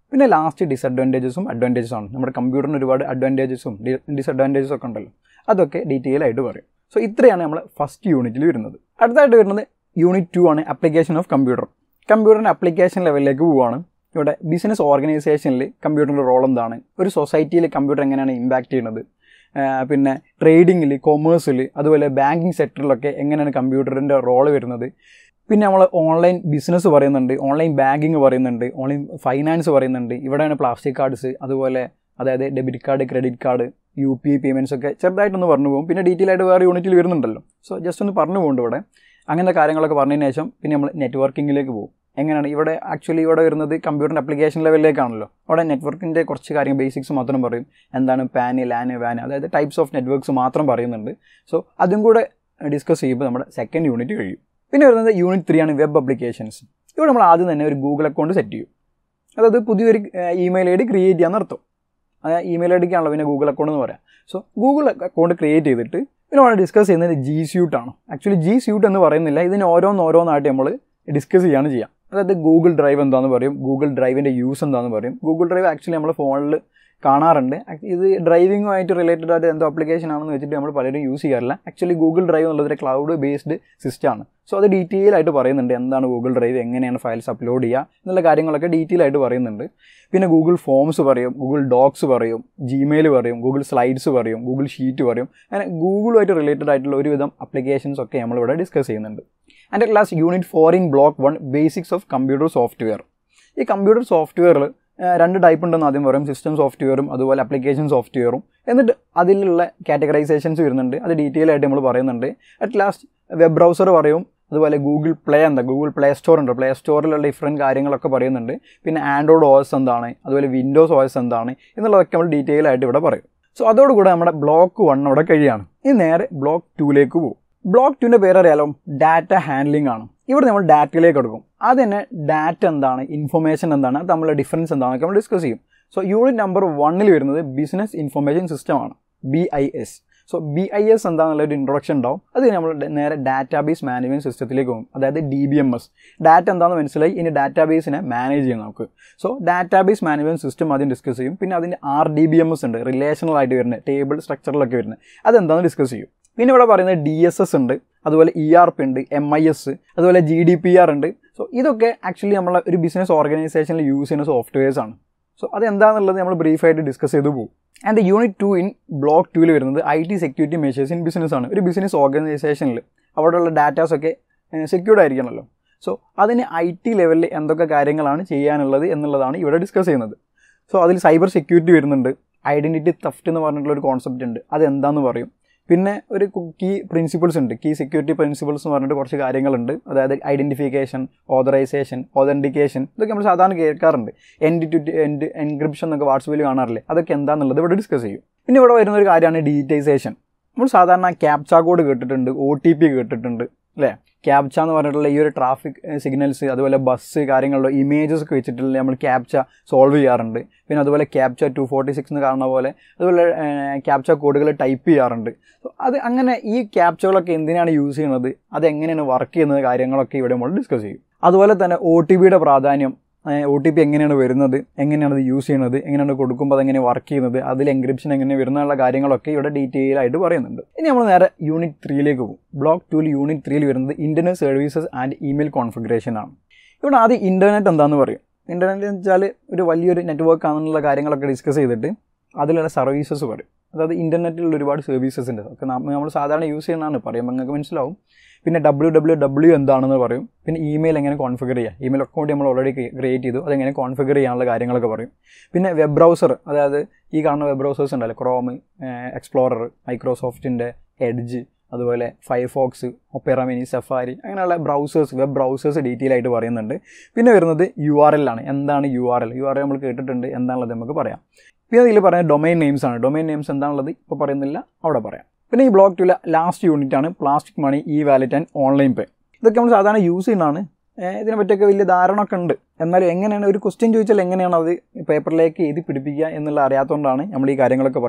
പിന്നെ ലാസ്റ്റ് ഡിസഡ്വാൻറ്റേജസും അഡ്വാൻറ്റേജസും ആണ് നമ്മുടെ കമ്പ്യൂട്ടറിന് ഒരുപാട് അഡ്വാൻറ്റേജസും ഡിസഡ്വാൻറ്റേജസും ഒക്കെ ഉണ്ടല്ലോ അതൊക്കെ ഡീറ്റെയിൽ ആയിട്ട് പറയും സോ ഇത്രയാണ് നമ്മൾ ഫസ്റ്റ് യൂണിറ്റിൽ വരുന്നത് അടുത്തായിട്ട് വരുന്നത് യൂണിറ്റ് ടു ആണ് ആപ്ലിക്കേഷൻ ഓഫ് കമ്പ്യൂട്ടർ കമ്പ്യൂട്ടറിൻ്റെ ആപ്ലിക്കേഷൻ ലെവലിലേക്ക് പോവുകയാണ് ഇവിടെ ബിസിനസ് ഓർഗനൈസേഷനിൽ കമ്പ്യൂട്ടറിൻ്റെ റോൾ എന്താണ് ഒരു സൊസൈറ്റിയിൽ കമ്പ്യൂട്ടർ എങ്ങനെയാണ് ഇമ്പാക്റ്റ് ചെയ്യുന്നത് പിന്നെ ട്രേഡിങ്ങിൽ കൊമേഴ്സിൽ അതുപോലെ ബാങ്കിങ് സെക്ടറിലൊക്കെ എങ്ങനെയാണ് കമ്പ്യൂട്ടറിൻ്റെ റോൾ വരുന്നത് പിന്നെ നമ്മൾ ഓൺലൈൻ ബിസിനസ് പറയുന്നുണ്ട് ഓൺലൈൻ ബാങ്കിങ് പറയുന്നുണ്ട് ഓൺലൈൻ ഫൈനാൻസ് പറയുന്നുണ്ട് ഇവിടെയാണ് പ്ലാസ്റ്റിക് കാർഡ്സ് അതുപോലെ അതായത് debit card credit card U P I payments ഒക്കെ ചെറുതായിട്ടൊന്ന് പറഞ്ഞു പോകും പിന്നെ ഡീറ്റെയിൽ ആയിട്ട് വേറെ യൂണിറ്റിൽ വരുന്നുണ്ടല്ലോ സോ ജസ്റ്റ് ഒന്ന് പറഞ്ഞു പോകുന്നുണ്ട് ഇവിടെ അങ്ങനത്തെ കാര്യങ്ങളൊക്കെ പറഞ്ഞതിന് ശേഷം പിന്നെ നമ്മൾ നെറ്റ്വർക്കിങ്ങിലേക്ക് പോകും എങ്ങനെയാണ് ഇവിടെ ആക്ച്വലി ഇവിടെ വരുന്നത് കമ്പ്യൂട്ടർ ആപ്ലിക്കേഷൻ ലെവലിലേക്കാണല്ലോ അവിടെ നെറ്റ്വർക്കിൻ്റെ കുറച്ച് കാര്യങ്ങൾ ബേസിക്സ് മാത്രം പറയും എന്താണ് പാന് ലാന് വാന് അതായത് ടൈപ്സ് ഓഫ് നെറ്റ്വർക്ക്സ് മാത്രം പറയുന്നുണ്ട് സോ അതും കൂടെ ഡിസ്കസ് ചെയ്യുമ്പോൾ നമ്മുടെ സെക്കൻഡ് യൂണിറ്റ് കഴിയും പിന്നെ വരുന്നത് യൂണിറ്റ് ത്രീ ആണ് വെബ് അപ്ലിക്കേഷൻസ് ഇവിടെ നമ്മൾ ആദ്യം തന്നെ ഒരു ഗൂഗിൾ അക്കൗണ്ട് സെറ്റ് ചെയ്യും അതായത് പുതിയൊരു ഇമെയിൽ ഐ ഡി ക്രിയേറ്റ് ചെയ്യാൻ നിർത്തും അത് ഇമെയിൽ ഐ ഡിക്കാണല്ലോ പിന്നെ ഗൂഗിൾ അക്കൗണ്ട് എന്ന് പറയാം സോ ഗൂഗിൾ അക്കൗണ്ട് ക്രിയേറ്റ് ചെയ്തിട്ട് പിന്നെ നമ്മൾ ഡിസ്കസ് ചെയ്യുന്നത് ജി സ്യൂട്ടാണ് ആക്ച്വലി ജി സ്യൂട്ട് എന്ന് പറയുന്നില്ല ഇതിന് ഓരോന്നോരോന്നായിട്ട് നമ്മൾ ഡിസ്കസ് ചെയ്യാണ് ചെയ്യുക അതായത് ഗൂഗിൾ ഡ്രൈവ് എന്താണെന്ന് പറയും ഗൂഗിൾ ഡ്രൈവിൻ്റെ യൂസ് എന്താണെന്ന് പറയും ഗൂഗിൾ ഡ്രൈവ് ആക്ച്വലി നമ്മൾ ഫോണിൽ കാണാറുണ്ട് ഇത് ഡ്രൈവിങ്ങുമായിട്ട് റിലേറ്റഡ് ആയിട്ട് എന്തോ അപ്ലിക്കേഷൻ ആണെന്ന് വെച്ചിട്ട് നമ്മൾ പലരും യൂസ് ചെയ്യാറില്ല ആക്ച്വലി ഗൂഗിൾ ഡ്രൈവ് എന്നുള്ളത് ഒരു ക്ലൗഡ് ബേസ്ഡ് സിസ്റ്റമാണ് സോ അത് ഡീറ്റെയിൽ ആയിട്ട് പറയുന്നുണ്ട് എന്താണ് ഗൂഗിൾ ഡ്രൈവ് എങ്ങനെയാണ് ഫയൽസ് അപ്ലോഡ് ചെയ്യുക എന്നുള്ള കാര്യങ്ങളൊക്കെ ഡീറ്റെയിൽ ആയിട്ട് പറയുന്നുണ്ട് പിന്നെ ഗൂഗിൾ ഫോംസ് പറയും ഗൂഗിൾ ഡോക്സ് പറയും ജിമെയിൽ പറയും ഗൂഗിൾ സ്ലൈഡ്സ് പറയും ഗൂഗിൾ ഷീറ്റ് പറയും അങ്ങനെ ഗൂഗിളുമായിട്ട് റിലേറ്റഡ് ആയിട്ടുള്ള ഒരുവിധം അപ്ലിക്കേഷൻസ് ഒക്കെ നമ്മളിവിടെ ഡിസ്കസ് ചെയ്യുന്നുണ്ട് and last unit four in block one basics of computer software ഈ കമ്പ്യൂട്ടർ സോഫ്റ്റ്വെയറിൽ രണ്ട് ടൈപ്പ് ഉണ്ടെന്ന് ആദ്യം പറയും സിസ്റ്റം സോഫ്റ്റ്വെയറും അതുപോലെ ആപ്ലിക്കേഷൻ സോഫ്റ്റ്വെയറും എന്നിട്ട് അതിലുള്ള കാറ്റഗറൈസേഷൻസ് വരുന്നുണ്ട് അത് ഡീറ്റെയിൽ ആയിട്ട് നമ്മൾ പറയുന്നുണ്ട് അറ്റ് ലാസ്റ്റ് വെബ് ബ്രൗസർ പറയും അതുപോലെ ഗൂഗിൾ പ്ലേ എന്താ ഗൂഗിൾ പ്ലേ സ്റ്റോർ ഉണ്ട് പ്ലേ സ്റ്റോറിലുള്ള ഡിഫറെൻറ്റ് കാര്യങ്ങളൊക്കെ പറയുന്നുണ്ട് പിന്നെ ആൻഡ്രോയിഡ് ഓസ് എന്താണ് അതുപോലെ വിൻഡോസ് ഓസ് എന്താണ് എന്നുള്ളതൊക്കെ നമ്മൾ ഡീറ്റെയിൽ ആയിട്ട് ഇവിടെ പറയും സോ അതോടുകൂടെ നമ്മുടെ ബ്ലോക്ക് വൺ അവിടെ കഴിയാണ് ഇനി നേരെ ബ്ലോക്ക് ടൂലേക്ക് പോകും ബ്ലോക്ക് ടുവിൻ്റെ പേരറിയാലോ ഡാറ്റ ഹാൻഡ്ലിംഗ് ആണ് ഇവിടെ നമ്മൾ ഡാറ്റയിലേക്ക് എടുക്കും അത് തന്നെ ഡാറ്റ എന്താണ് ഇൻഫർമേഷൻ എന്താണ് അത് തമ്മിലുള്ള ഡിഫറൻസ് എന്താണെന്നൊക്കെ നമ്മൾ ഡിസ്കസ് ചെയ്യും സോ യൂണിറ്റ് നമ്പർ വണ്ണിൽ വരുന്നത് ബിസിനസ് ഇൻഫർമേഷൻ സിസ്റ്റം ആണ് B I S so B I S എന്താണെന്നുള്ള ഒരു ഇൻട്രൊഡക്ഷൻ ഉണ്ടാവും അത് നമ്മൾ നേരെ ഡാറ്റാബേസ് മാനേജ്മെൻറ്റ് സിസ്റ്റത്തിലേക്ക് പോകും അതായത് D B M S data എന്താണെന്ന് മനസ്സിലായി ഇനി ഡാറ്റാബേസിനെ മാനേജ് ചെയ്യും നമുക്ക് സോ ഡാറ്റാബേസ് മാനേജ്മെൻറ്റ് സിസ്റ്റം ആദ്യം ഡിസ്കസ് ചെയ്യും പിന്നെ അതിൻ്റെ R D B M S ഉണ്ട് റിലേഷണൽ ആയിട്ട് വരുന്നത് ടേബിൾ സ്ട്രക്ചറിലൊക്കെ വരുന്നത് അതെന്താണെന്ന് ഡിസ്കസ് ചെയ്യും പിന്നെ ഇവിടെ പറയുന്നത് ഡി എസ് എസ് ഉണ്ട് അതുപോലെ ഇ ആർ പി ഉണ്ട് എം ഐ എസ് അതുപോലെ ജി ഡി പി ആർ ഉണ്ട് സോ ഇതൊക്കെ ആക്ച്വലി നമ്മളെ ഒരു ബിസിനസ് ഓർഗനൈസേഷനിൽ യൂസ് ചെയ്യുന്ന സോഫ്റ്റ്വെയർസ് ആണ് സോ അതെന്താണെന്നുള്ളത് നമ്മൾ ബ്രീഫായിട്ട് ഡിസ്കസ് ചെയ്തു പോകും and unit two in block ടൂവിൽ വരുന്നത് I T security measures in business ആണ് ഒരു ബിസിനസ് ഓർഗനൈസേഷനിൽ അവിടെയുള്ള ഡാറ്റാസൊക്കെ സെക്യൂർഡ് ആയിരിക്കണമല്ലോ സോ അതിന് ഐ ടി ലെവലിൽ എന്തൊക്കെ കാര്യങ്ങളാണ് ചെയ്യാനുള്ളത് എന്നുള്ളതാണ് ഇവിടെ ഡിസ്കസ് ചെയ്യുന്നത് സോ അതിൽ സൈബർ സെക്യൂരിറ്റി വരുന്നുണ്ട് ഐഡൻറ്റിറ്റി തഫ്റ്റ് എന്ന് പറഞ്ഞിട്ടുള്ള ഒരു കോൺസെപ്റ്റ് ഉണ്ട് അത് എന്താണെന്ന് പറയും പിന്നെ ഒരു കീ പ്രിൻസിപ്പിൾസ് ഉണ്ട് കീ സെക്യൂരിറ്റി പ്രിൻസിപ്പിൾസ് എന്ന് പറഞ്ഞിട്ട് കുറച്ച് കാര്യങ്ങളുണ്ട് അതായത് ഐഡൻറ്റിഫിക്കേഷൻ ഓതറൈസേഷൻ ഓതൻറ്റിക്കേഷൻ ഇതൊക്കെ നമ്മൾ സാധാരണ കേൾക്കാറുണ്ട് എൻഡ് ടു എൻഡ് എൻക്രിപ്ഷൻ എന്നൊക്കെ വാട്സപ്പിൽ കാണാറില്ലേ അതൊക്കെ എന്താണെന്നുള്ളത് ഇവിടെ ഡിസ്കസ് ചെയ്യും പിന്നെ ഇവിടെ വരുന്ന ഒരു കാര്യമാണ് ഡീറ്റൈസേഷൻ നമ്മൾ സാധാരണ ക്യാപ്ച കോഡ് കേട്ടിട്ടുണ്ട് ഒ ടി പി കേട്ടിട്ടുണ്ട് അല്ലേ ക്യാപ്ച എന്ന് പറഞ്ഞിട്ടുള്ള ഈ ഒരു ട്രാഫിക് സിഗ്നൽസ് അതുപോലെ ബസ് കാര്യങ്ങളിലോ ഇമേജസ് ഒക്കെ വെച്ചിട്ടുള്ള നമ്മൾ ക്യാപ്ച സോൾവ് ചെയ്യാറുണ്ട് പിന്നെ അതുപോലെ ക്യാപ്ച ടു ഫോർട്ടി സിക്സ് എന്ന് കാണുന്ന പോലെ അതുപോലെ ക്യാപ്ച കോഡുകൾ ടൈപ്പ് ചെയ്യാറുണ്ട് സോ അത് അങ്ങനെ ഈ ക്യാപ്ചകളൊക്കെ എന്തിനാണ് യൂസ് ചെയ്യുന്നത് അത് എങ്ങനെയാണ് വർക്ക് ചെയ്യുന്നത് കാര്യങ്ങളൊക്കെ ഇവിടെ നമ്മൾ ഡിസ്കസ് ചെയ്യും അതുപോലെ തന്നെ ഒ ടി പിയുടെ പ്രാധാന്യം ഒ ടി പി എങ്ങനെയാണ് വരുന്നത് എങ്ങനെയാണ് അത് യൂസ് ചെയ്യുന്നത് എങ്ങനെയാണ് കൊടുക്കുമ്പോൾ അതെങ്ങനെ വർക്ക് ചെയ്യുന്നത് അതിൽ എൻക്രിപ്ഷൻ എങ്ങനെ വരുന്നുള്ള കാര്യങ്ങളൊക്കെ ഇവിടെ ഡീറ്റെയിൽ ആയിട്ട് പറയുന്നുണ്ട് ഇനി നമ്മൾ നേരെ യൂണിറ്റ് ത്രീയിലേക്ക് പോകും ബ്ലോക്ക് ടൂവിൽ യൂണിറ്റ് ത്രീയിൽ വരുന്നത് internet services and email configuration ആണ് ഇവിടെ ആദ്യം ഇൻ്റർനെറ്റ് എന്താണെന്ന് പറയും ഇൻ്റർനെറ്റ് എന്ന് വെച്ചാൽ ഒരു വലിയൊരു നെറ്റ്വർക്ക് ആണെന്നുള്ള കാര്യങ്ങളൊക്കെ ഡിസ്കസ് ചെയ്തിട്ട് അതിലുള്ള സർവീസസ് പറയും അതായത് ഇൻ്റർനെറ്റിലുള്ള ഒരുപാട് സർവീസസ് ഉണ്ട് ഒക്കെ നമ്മൾ സാധാരണ യൂസ് ചെയ്യുന്നതാണ് പറയുമ്പോൾ നിങ്ങൾക്ക് മനസ്സിലാവും പിന്നെ ഡബ്ല്യൂ ഡബ്ല്യൂ ഡബ്ല്യൂ എന്താണെന്ന് പറയും പിന്നെ ഇമെയിൽ എങ്ങനെ കോൺഫിഗർ ചെയ്യുക ഇമെയിൽ അക്കൗണ്ട് നമ്മൾ ഓൾറെഡി ക്രിയേറ്റ് ചെയ്തു അതെങ്ങനെ കോൺഫിഗർ ചെയ്യാനുള്ള കാര്യങ്ങളൊക്കെ പറയും പിന്നെ വെബ് ബ്രൗസർ അതായത് ഈ കാണുന്ന വെബ് ബ്രൗസേഴ്സ് ഉണ്ടല്ലോ ക്രോം എക്സ്പ്ലോറർ മൈക്രോസോഫ്റ്റിൻ്റെ എഡ്ജ് അതുപോലെ ഫയർഫോക്സ് ഒപ്പേറ മിനി സഫാരി അങ്ങനെയുള്ള ബ്രൗസേഴ്സ് വെബ് ബ്രൗസേഴ്സ് ഡീറ്റെയിൽ ആയിട്ട് പറയുന്നുണ്ട് പിന്നെ വരുന്നത് യു ആർ എൽ ആണ് എന്താണ് U R L U R L നമ്മൾ കേട്ടിട്ടുണ്ട് എന്താണുള്ളത് നമുക്ക് പറയാം പിന്നെ ഇതിൽ പറയുന്നത് ഡൊമൈൻ നെയിംസ് ആണ് ഡൊമൈൻ നെയിംസ് എന്താണുള്ളത് ഇപ്പോൾ പറയുന്നില്ല അവിടെ പറയാം പിന്നെ ഈ ബ്ലോക്ക് ടൂല ലാസ്റ്റ് യൂണിറ്റ് ആണ് plastic money e wallet and online pay ഇതൊക്കെ നമ്മൾ സാധാരണ യൂസ് ചെയ്യുന്നതാണ് ഇതിനെ പറ്റിയൊക്കെ വലിയ ധാരണ ഒക്കെ ഉണ്ട് എന്നാലും എങ്ങനെയാണ് ഒരു ക്വസ്റ്റ്യൻ ചോദിച്ചാൽ എങ്ങനെയാണ് അത് പേപ്പറിലേക്ക് എഴുതി പിടിപ്പിക്കുക എന്നുള്ള അറിയാത്തതുകൊണ്ടാണ് നമ്മൾ ഈ കാര്യങ്ങളൊക്കെ പറയുന്നത്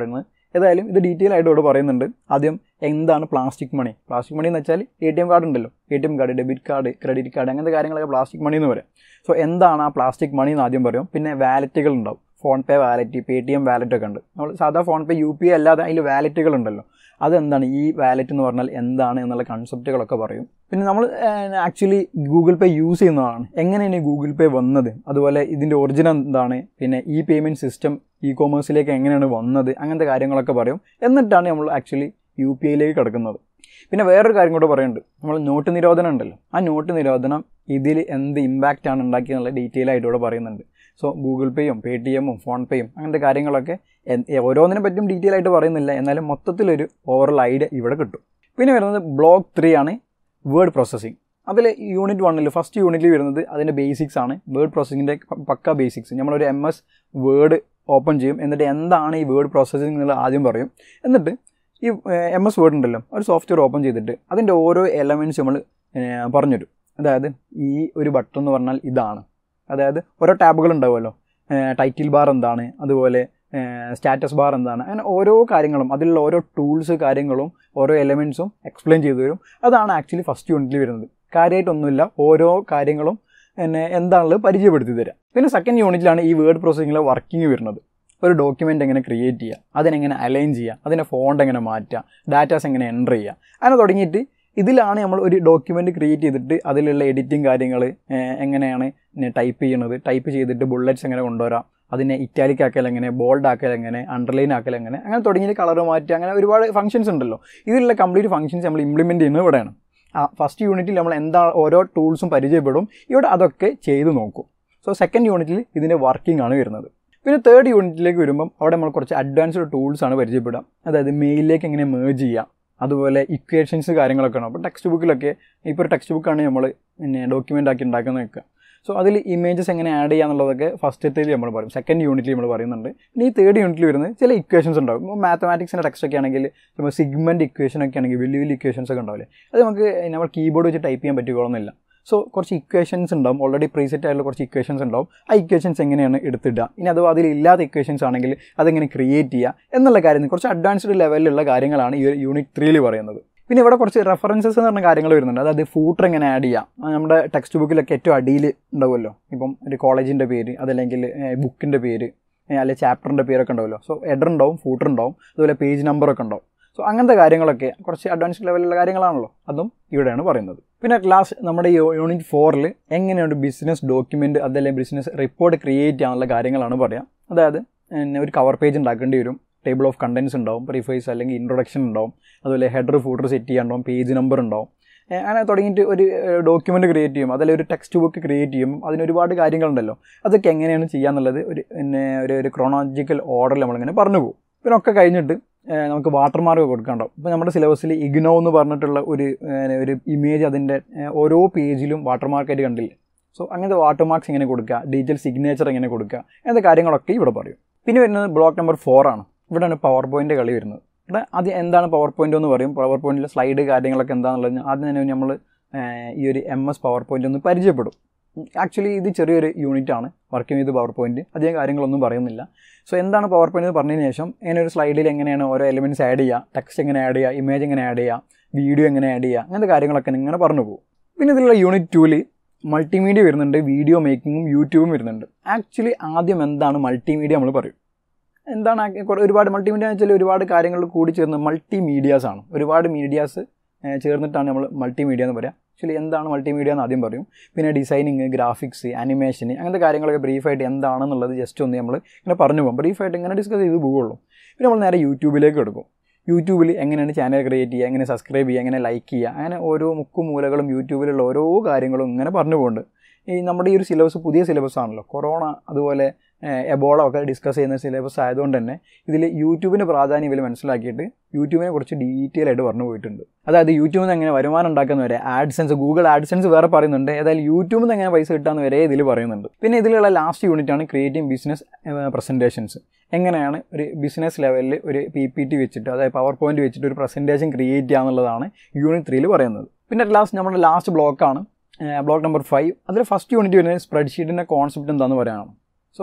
ഏതായാലും ഇത് ഡീറ്റെയിൽ ആയിട്ട് ഇവിടെ പറയുന്നുണ്ട് ആദ്യം എന്താണ് പ്ലാസ്റ്റിക് മണി പ്ലാസ്റ്റിക് മണി എന്ന് വെച്ചാൽ എ ടി എം കാർഡ് ഉണ്ടല്ലോ A T M card debit card credit card അങ്ങനത്തെ കാര്യങ്ങളൊക്കെ പ്ലാസ്റ്റിക് മണി എന്ന് പറയാം സോ എന്താണ് ആ പ്ലാസ്റ്റിക് മണി എന്ന് ആദ്യം പറയും പിന്നെ വാലറ്റുകൾ ഉണ്ടാവും PhonePe wallet Paytm wallet ഒക്കെ ഉണ്ട് നമ്മൾ സാധാ PhonePe U P I അല്ലാതെ അതിൽ വാലറ്റുകൾ ഉണ്ടല്ലോ അതെന്താണ് ഈ വാലറ്റ് എന്ന് പറഞ്ഞാൽ എന്താണ് എന്നുള്ള കൺസെപ്റ്റുകളൊക്കെ പറയും പിന്നെ നമ്മൾ ആക്ച്വലി ഗൂഗിൾ പേ യൂസ് ചെയ്യുന്നതാണ് എങ്ങനെയാണ് ഈ ഗൂഗിൾ പേ വന്നത് അതുപോലെ ഇതിൻ്റെ ഒറിജിനൽ എന്താണ് പിന്നെ ഈ പേയ്മെൻറ്റ് സിസ്റ്റം ഇ കോമേഴ്സിലേക്ക് എങ്ങനെയാണ് വന്നത് അങ്ങനത്തെ കാര്യങ്ങളൊക്കെ പറയും എന്നിട്ടാണ് നമ്മൾ ആക്ച്വലി യു പി ഐയിലേക്ക് കിടക്കുന്നത് പിന്നെ വേറൊരു കാര്യം കൂടെ പറയുന്നുണ്ട് നമ്മൾ നോട്ട് നിരോധനം ഉണ്ടല്ലോ ആ നോട്ട് നിരോധനം ഇതിൽ എന്ത് ഇമ്പാക്റ്റ് ആണ് ഉണ്ടാക്കിയെന്നുള്ള ഡീറ്റെയിൽ ആയിട്ട് ഇവിടെ പറയുന്നുണ്ട് സോ ഗൂഗിൾ പേയും പേ ടി എമ്മും ഫോൺ പേയും അങ്ങനത്തെ കാര്യങ്ങളൊക്കെ ഓരോന്നിനെ പറ്റും ഡീറ്റെയിൽ ആയിട്ട് പറയുന്നില്ല എന്നാലും മൊത്തത്തിലൊരു ഓവറോൾ ഐഡിയ ഇവിടെ കിട്ടും പിന്നെ വരുന്നത് ബ്ലോക്ക് ത്രീ ആണ് വേർഡ് പ്രോസസ്സിങ് അതിൽ യൂണിറ്റ് വണ്ണിൽ ഫസ്റ്റ് യൂണിറ്റിൽ വരുന്നത് അതിൻ്റെ ബേസിക്സ് ആണ് വേർഡ് പ്രോസസ്സിങ്ങിൻ്റെ പക്ക ബേസിക്സ് നമ്മളൊരു എം എസ് വേർഡ് ഓപ്പൺ ചെയ്യും എന്നിട്ട് എന്താണ് ഈ വേർഡ് പ്രോസസ്സിംഗ് എന്നുള്ളത് ആദ്യം പറയും എന്നിട്ട് ഈ എം എസ് വേർഡ് ഉണ്ടല്ലോ ഒരു സോഫ്റ്റ്വെയർ ഓപ്പൺ ചെയ്തിട്ട് അതിൻ്റെ ഓരോ എലമെൻറ്റ്സ് നമ്മൾ പറഞ്ഞുതരും അതായത് ഈ ഒരു ബട്ടൺ എന്ന് പറഞ്ഞാൽ ഇതാണ് അതായത് ഓരോ ടാബുകൾ ഉണ്ടാവുമല്ലോ ടൈറ്റിൽ ബാർ എന്താണ് അതുപോലെ സ്റ്റാറ്റസ് ബാർ എന്താണ് അങ്ങനെ ഓരോ കാര്യങ്ങളും അതിലുള്ള ഓരോ ടൂൾസ് കാര്യങ്ങളും ഓരോ എലമെൻറ്റ്സും എക്സ്പ്ലെയിൻ ചെയ്തു തരും അതാണ് ആക്ച്വലി ഫസ്റ്റ് യൂണിറ്റിൽ വരുന്നത് കാര്യമായിട്ടൊന്നുമില്ല ഓരോ കാര്യങ്ങളും എന്നെ എന്താണുള്ളത് പരിചയപ്പെടുത്തി തരാം പിന്നെ സെക്കൻഡ് യൂണിറ്റിലാണ് ഈ വേർഡ് പ്രോസസ്സിങ്ങിലെ വർക്കിംഗ് വരുന്നത് ഒരു ഡോക്യുമെൻ്റ് എങ്ങനെ ക്രിയേറ്റ് ചെയ്യുക അതിനെങ്ങനെ അലൈൻ ചെയ്യുക അതിൻ്റെ ഫോണ്ട് എങ്ങനെ മാറ്റുക ഡാറ്റാസ് എങ്ങനെ എൻ്റർ ചെയ്യുക അങ്ങനെ തുടങ്ങിയിട്ട് ഇതിലാണ് നമ്മൾ ഒരു ഡോക്യുമെൻ്റ് ക്രിയേറ്റ് ചെയ്തിട്ട് അതിലുള്ള എഡിറ്റിംഗ് കാര്യങ്ങൾ എങ്ങനെയാണ് ടൈപ്പ് ചെയ്യണത് ടൈപ്പ് ചെയ്തിട്ട് ബുള്ളറ്റ്സ് എങ്ങനെ കൊണ്ടുവരാം അതിനെ ഇറ്റാലിക് ആക്കൽ എങ്ങനെ ബോൾഡ് ആക്കൽ എങ്ങനെ അണ്ടർലൈൻ ആക്കൽ എങ്ങനെ അങ്ങനെ തുടങ്ങിയിട്ട് കളർ മാറ്റുക അങ്ങനെ ഒരുപാട് ഫംഗ്ഷൻസ് ഉണ്ടല്ലോ ഇതിലുള്ള കംപ്ലീറ്റ് ഫംഗ്ഷൻസ് നമ്മൾ ഇംപ്ലിമെൻറ്റ് ചെയ്യുന്നത് ഇവിടെയാണ് ആ ഫസ്റ്റ് യൂണിറ്റിൽ നമ്മൾ എന്താ ഓരോ ടൂൾസും പരിചയപ്പെടും ഇവിടെ അതൊക്കെ ചെയ്ത് നോക്കും സോ സെക്കൻഡ് യൂണിറ്റിൽ ഇതിൻ്റെ വർക്കിംഗ് ആണ് വരുന്നത് പിന്നെ തേർഡ് യൂണിറ്റിലേക്ക് വരുമ്പം അവിടെ നമ്മൾ കുറച്ച് അഡ്വാൻസ്ഡ് ടൂൾസ് ആണ് പരിചയപ്പെടുക അതായത് മെയിലിലേക്ക് എങ്ങനെ മേജ് ചെയ്യാം അതുപോലെ ഇക്വേഷൻസ് കാര്യങ്ങളൊക്കെ ആണ് അപ്പോൾ ടെക്സ്റ്റ് ബുക്കിലൊക്കെ ഇപ്പോൾ ഒരു ടെക്സ്റ്റ് ബുക്കാണ് നമ്മൾ പിന്നെ ഡോക്യുമെൻ്റ് ആക്കി ഉണ്ടാക്കുന്ന നിൽക്കുക സോ അതിൽ ഇമേജസ് എങ്ങനെ ആഡ് ചെയ്യുക എന്നുള്ളതൊക്കെ ഫസ്റ്റത്തേൽ നമ്മൾ പറയും സെക്കൻഡ് യൂണിറ്റിൽ നമ്മൾ പറയുന്നുണ്ട് ഇനി ഈ തേർഡ് യൂണിറ്റിൽ വരുന്നത് ചില ഇക്വേഷൻസ് ഉണ്ടാവും ഇപ്പോൾ മാത്തമാറ്റിക്സിൻ്റെ ടെക്സ്റ്റ് ഒക്കെ ആണെങ്കിൽ ഇപ്പോൾ സിഗ്മെൻറ്റ് ഇക്വേഷൻ ഒക്കെ ആണെങ്കിൽ വലിയ വലിയ ഇക്വേഷൻസ് ഒക്കെ ഉണ്ടാവില്ലേ അത് നമുക്ക് നമ്മൾ കീബോർഡ് വെച്ച് ടൈപ്പ് ചെയ്യാൻ പറ്റുകയൊന്നുമില്ല സോ കുറച്ച് ഇക്വേഷൻസ് ഉണ്ടാവും ഓൾറെഡി പ്രീസെറ്റ് ആയിട്ടുള്ള കുറച്ച് ഇക്വേഷൻസ് ഉണ്ടാവും ആ ഇക്വേഷൻസ് എങ്ങനെയാണ് എടുത്തിടുക ഇനി അഥവാ അതിലില്ലാത്ത ഇക്വേഷൻസ് ആണെങ്കിൽ അതെങ്ങനെ ക്രിയേറ്റ് ചെയ്യുക എന്നുള്ള കാര്യം കുറച്ച് അഡ്വാൻസ്ഡ് ലെവലിലുള്ള കാര്യങ്ങളാണ് ഈ ഒരു യൂണിറ്റ് ത്രീയിൽ പറയുന്നത് പിന്നെ ഇവിടെ കുറച്ച് റെഫറൻസസ് എന്ന് പറഞ്ഞ കാര്യങ്ങൾ വരുന്നുണ്ട് അതായത് ഫൂട്ടർ എങ്ങനെ ആഡ് ചെയ്യാം നമ്മുടെ ടെക്സ്റ്റ് ബുക്കിലൊക്കെ ഏറ്റവും അടിയിൽ ഉണ്ടാവുമല്ലോ ഇപ്പം ഒരു കോളേജിൻ്റെ പേര് അതല്ലെങ്കിൽ ബുക്കിൻ്റെ പേര് അല്ലെങ്കിൽ ചാപ്റ്ററിൻ്റെ പേരൊക്കെ ഉണ്ടാവുമല്ലോ സോ എഡർ ഉണ്ടാവും ഫൂട്ടർ ഉണ്ടാവും അതുപോലെ പേജ് നമ്പറൊക്കെ ഉണ്ടാവും സോ അങ്ങനത്തെ കാര്യങ്ങളൊക്കെ കുറച്ച് അഡ്വാൻസ്ഡ് ലെവലിലുള്ള കാര്യങ്ങളാണല്ലോ അതും ഇവിടെയാണ് പറയുന്നത് പിന്നെ ക്ലാസ് നമ്മുടെ ഈ യൂണിറ്റ് ഫോറിൽ എങ്ങനെയാണ് ബിസിനസ് ഡോക്യുമെൻറ്റ് അതല്ലെങ്കിൽ ബിസിനസ് റിപ്പോർട്ട് ക്രിയേറ്റ് ചെയ്യാനുള്ള കാര്യങ്ങളാണ് പറയാം അതായത് ഒരു കവർ പേജ് ഉണ്ടാക്കേണ്ടി വരും ടേബിൾ ഓഫ് കണ്ടൻസ് ഉണ്ടാവും പ്രിഫേസ് അല്ലെങ്കിൽ ഇൻട്രൊഡക്ഷൻ ഉണ്ടാവും അതുപോലെ ഹെഡർ ഫൂട്ടർ സെറ്റ് ചെയ്യാനുണ്ടാവും പേജ് നമ്പർ ഉണ്ടാവും അങ്ങനെ തുടങ്ങിയിട്ട് ഒരു ഡോക്യുമെൻ്റ് ക്രിയേറ്റ് ചെയ്യും അതിൽ ഒരു ടെക്സ്റ്റ് ബുക്ക് ക്രിയേറ്റ് ചെയ്യും അതിന് ഒരുപാട് കാര്യങ്ങളുണ്ടല്ലോ അതൊക്കെ എങ്ങനെയാണ് ചെയ്യാന്നുള്ളത് ഒരു പിന്നെ ഒരു ഒരു ക്രോണോളജിക്കൽ ഓർഡറിൽ നമ്മളിങ്ങനെ പറഞ്ഞു പോകും പിന്നെ ഒക്കെ കഴിഞ്ഞിട്ട് നമുക്ക് വാട്ടർ മാർക്ക് കൊടുക്കാണ്ടാവും ഇപ്പോൾ നമ്മുടെ സിലബസിൽ ഇഗ്നോ എന്ന് പറഞ്ഞിട്ടുള്ള ഒരു ഒരു ഇമേജ് അതിൻ്റെ ഓരോ പേജിലും വാട്ടർ മാർക്കായിട്ട് കണ്ടില്ലേ സോ അങ്ങനത്തെ വാട്ടർ മാർക്സ് എങ്ങനെ കൊടുക്കുക ഡീറ്റെയിൽ സിഗ്നേച്ചർ എങ്ങനെ കൊടുക്കുക അങ്ങനത്തെ കാര്യങ്ങളൊക്കെ ഇവിടെ പറയും പിന്നെ വരുന്നത് ബ്ലോക്ക് നമ്പർ ഫോർ ആണ് ഇവിടെയാണ് പവർ പോയിൻ്റ് കളി വരുന്നത് ഇവിടെ അത് എന്താണ് പവർ പോയിൻ്റ് എന്ന് പറയും പവർ പോയിൻറ്റിലെ സ്ലൈഡ് കാര്യങ്ങളൊക്കെ എന്താണെന്നുള്ളത് ആദ്യം തന്നെ നമ്മൾ ഈ ഒരു എം എസ് പവർ പോയിൻ്റ് ഒന്ന് പരിചയപ്പെടും ആക്ച്വലി ഇത് ചെറിയൊരു യൂണിറ്റ് ആണ് വർക്കിംഗ് ചെയ്ത് പവർ പോയിൻറ്റ് അധികം കാര്യങ്ങളൊന്നും പറയുന്നില്ല സോ എന്താണ് പവർ പോയിന്റ് എന്ന് പറഞ്ഞതിന് ശേഷം ഇങ്ങനെ ഒരു സ്ലൈഡിൽ എങ്ങനെയാണ് ഓരോ എലിമെൻറ്റ്സ് ആഡ് ചെയ്യുക ടെക്സ്റ്റ് എങ്ങനെ ആഡ് ചെയ്യുക ഇമേജ് എങ്ങനെ ആഡ് ചെയ്യുക വീഡിയോ എങ്ങനെ ആഡ് ചെയ്യുക അങ്ങനത്തെ കാര്യങ്ങളൊക്കെ ഇങ്ങനെ പറഞ്ഞു പോകും പിന്നെ ഇതിലുള്ള യൂണിറ്റ് ടൂവിൽ മൾട്ടിമീഡിയ വരുന്നുണ്ട് വീഡിയോ മേക്കിങ്ങും യൂട്യൂബും വരുന്നുണ്ട് ആക്ച്വലി ആദ്യം എന്താണ് മൾട്ടിമീഡിയ നമ്മൾ പറയും എന്താണ് ഒരുപാട് മൾട്ടിമീഡിയ എന്ന് വെച്ചാൽ ഒരുപാട് കാര്യങ്ങൾ കൂടി ചേർന്ന് മൾട്ടിമീഡിയാസ് ആണ് ഒരുപാട് മീഡിയാസ് ചേർന്നിട്ടാണ് നമ്മൾ മൾട്ടിമീഡിയ എന്ന് പറയുക ആക്ച്വലി എന്താണ് മൾട്ടിമീഡിയ എന്ന് ആദ്യം പറയും പിന്നെ ഡിസൈനിങ് ഗ്രാഫിക്സ് ആനിമേഷൻ അങ്ങനത്തെ കാര്യങ്ങളൊക്കെ ബ്രീഫായിട്ട് എന്താണെന്നുള്ളത് ജസ്റ്റ് ഒന്ന് നമ്മൾ ഇങ്ങനെ പറഞ്ഞു പോകും ബ്രീഫായിട്ട് ഇങ്ങനെ ഡിസ്കസ് ചെയ്ത് പോകുള്ളൂ പിന്നെ നമ്മൾ നേരെ യൂട്യൂബിലേക്ക് എടുക്കും യൂട്യൂബിൽ എങ്ങനെയാണ് ചാനൽ ക്രിയേറ്റ് ചെയ്യുക എങ്ങനെ സബ്സ്ക്രൈബ് ചെയ്യുക എങ്ങനെ ലൈക്ക് ചെയ്യുക അങ്ങനെ ഓരോ മുക്കും മൂലകളും യൂട്യൂബിലുള്ള ഓരോ കാര്യങ്ങളും ഇങ്ങനെ പറഞ്ഞു പോകുന്നുണ്ട് ഈ നമ്മുടെ ഈ ഒരു സിലബസ് പുതിയ സിലബസ് ആണല്ലോ കൊറോണ അതുപോലെ എബോള ഒക്കെ ഡിസ്കസ് ചെയ്യുന്ന സിലബസ് ആയതുകൊണ്ട് തന്നെ ഇതിൽ യൂട്യൂബിൻ്റെ പ്രാധാന്യം ഇവർ മനസ്സിലാക്കിയിട്ട് യൂട്യൂബിനെ കുറിച്ച് ഡീറ്റെയിൽ ആയിട്ട് പറഞ്ഞു പോയിട്ടുണ്ട് അതായത് യൂട്യൂബിൽ നിന്ന് എങ്ങനെ വരുമാനം ഉണ്ടാക്കുന്ന വരെ ആഡ്സെൻസ് ഗൂഗിൾ ആഡ്സെൻസ് വേറെ പറയുന്നുണ്ട് ഏതായാലും യൂട്യൂബിൽ നിന്ന് എങ്ങനെ പൈസ കിട്ടാന്ന് വരെ ഇതിൽ പറയുന്നുണ്ട് പിന്നെ ഇതിലുള്ള ലാസ്റ്റ് യൂണിറ്റ് ആണ് ക്രിയേറ്റിംഗ് ബിസിനസ് പ്രസൻറ്റേഷൻസ് എങ്ങനെയാണ് ഒരു ബിസിനസ് ലെവലിൽ ഒരു പി പി ടി വെച്ചിട്ട് അതായത് പവർ പോയിന്റ് വെച്ചിട്ട് ഒരു പ്രസൻറ്റേഷൻ ക്രിയേറ്റ് ചെയ്യുക എന്നുള്ളതാണ് യൂണിറ്റ് ത്രീയിൽ പറയുന്നത് പിന്നെ ലാസ്റ്റ് നമ്മുടെ ലാസ്റ്റ് ബ്ലോക്കാണ് ബ്ലോക്ക് നമ്പർ ഫൈവ് അതിൽ ഫസ്റ്റ് യൂണിറ്റ് വരുന്നത് സ്പ്രെഡ് ഷീറ്റിൻ്റെ കോൺസെപ്റ്റ് എന്താണെന്ന് പറയാനാണ് സോ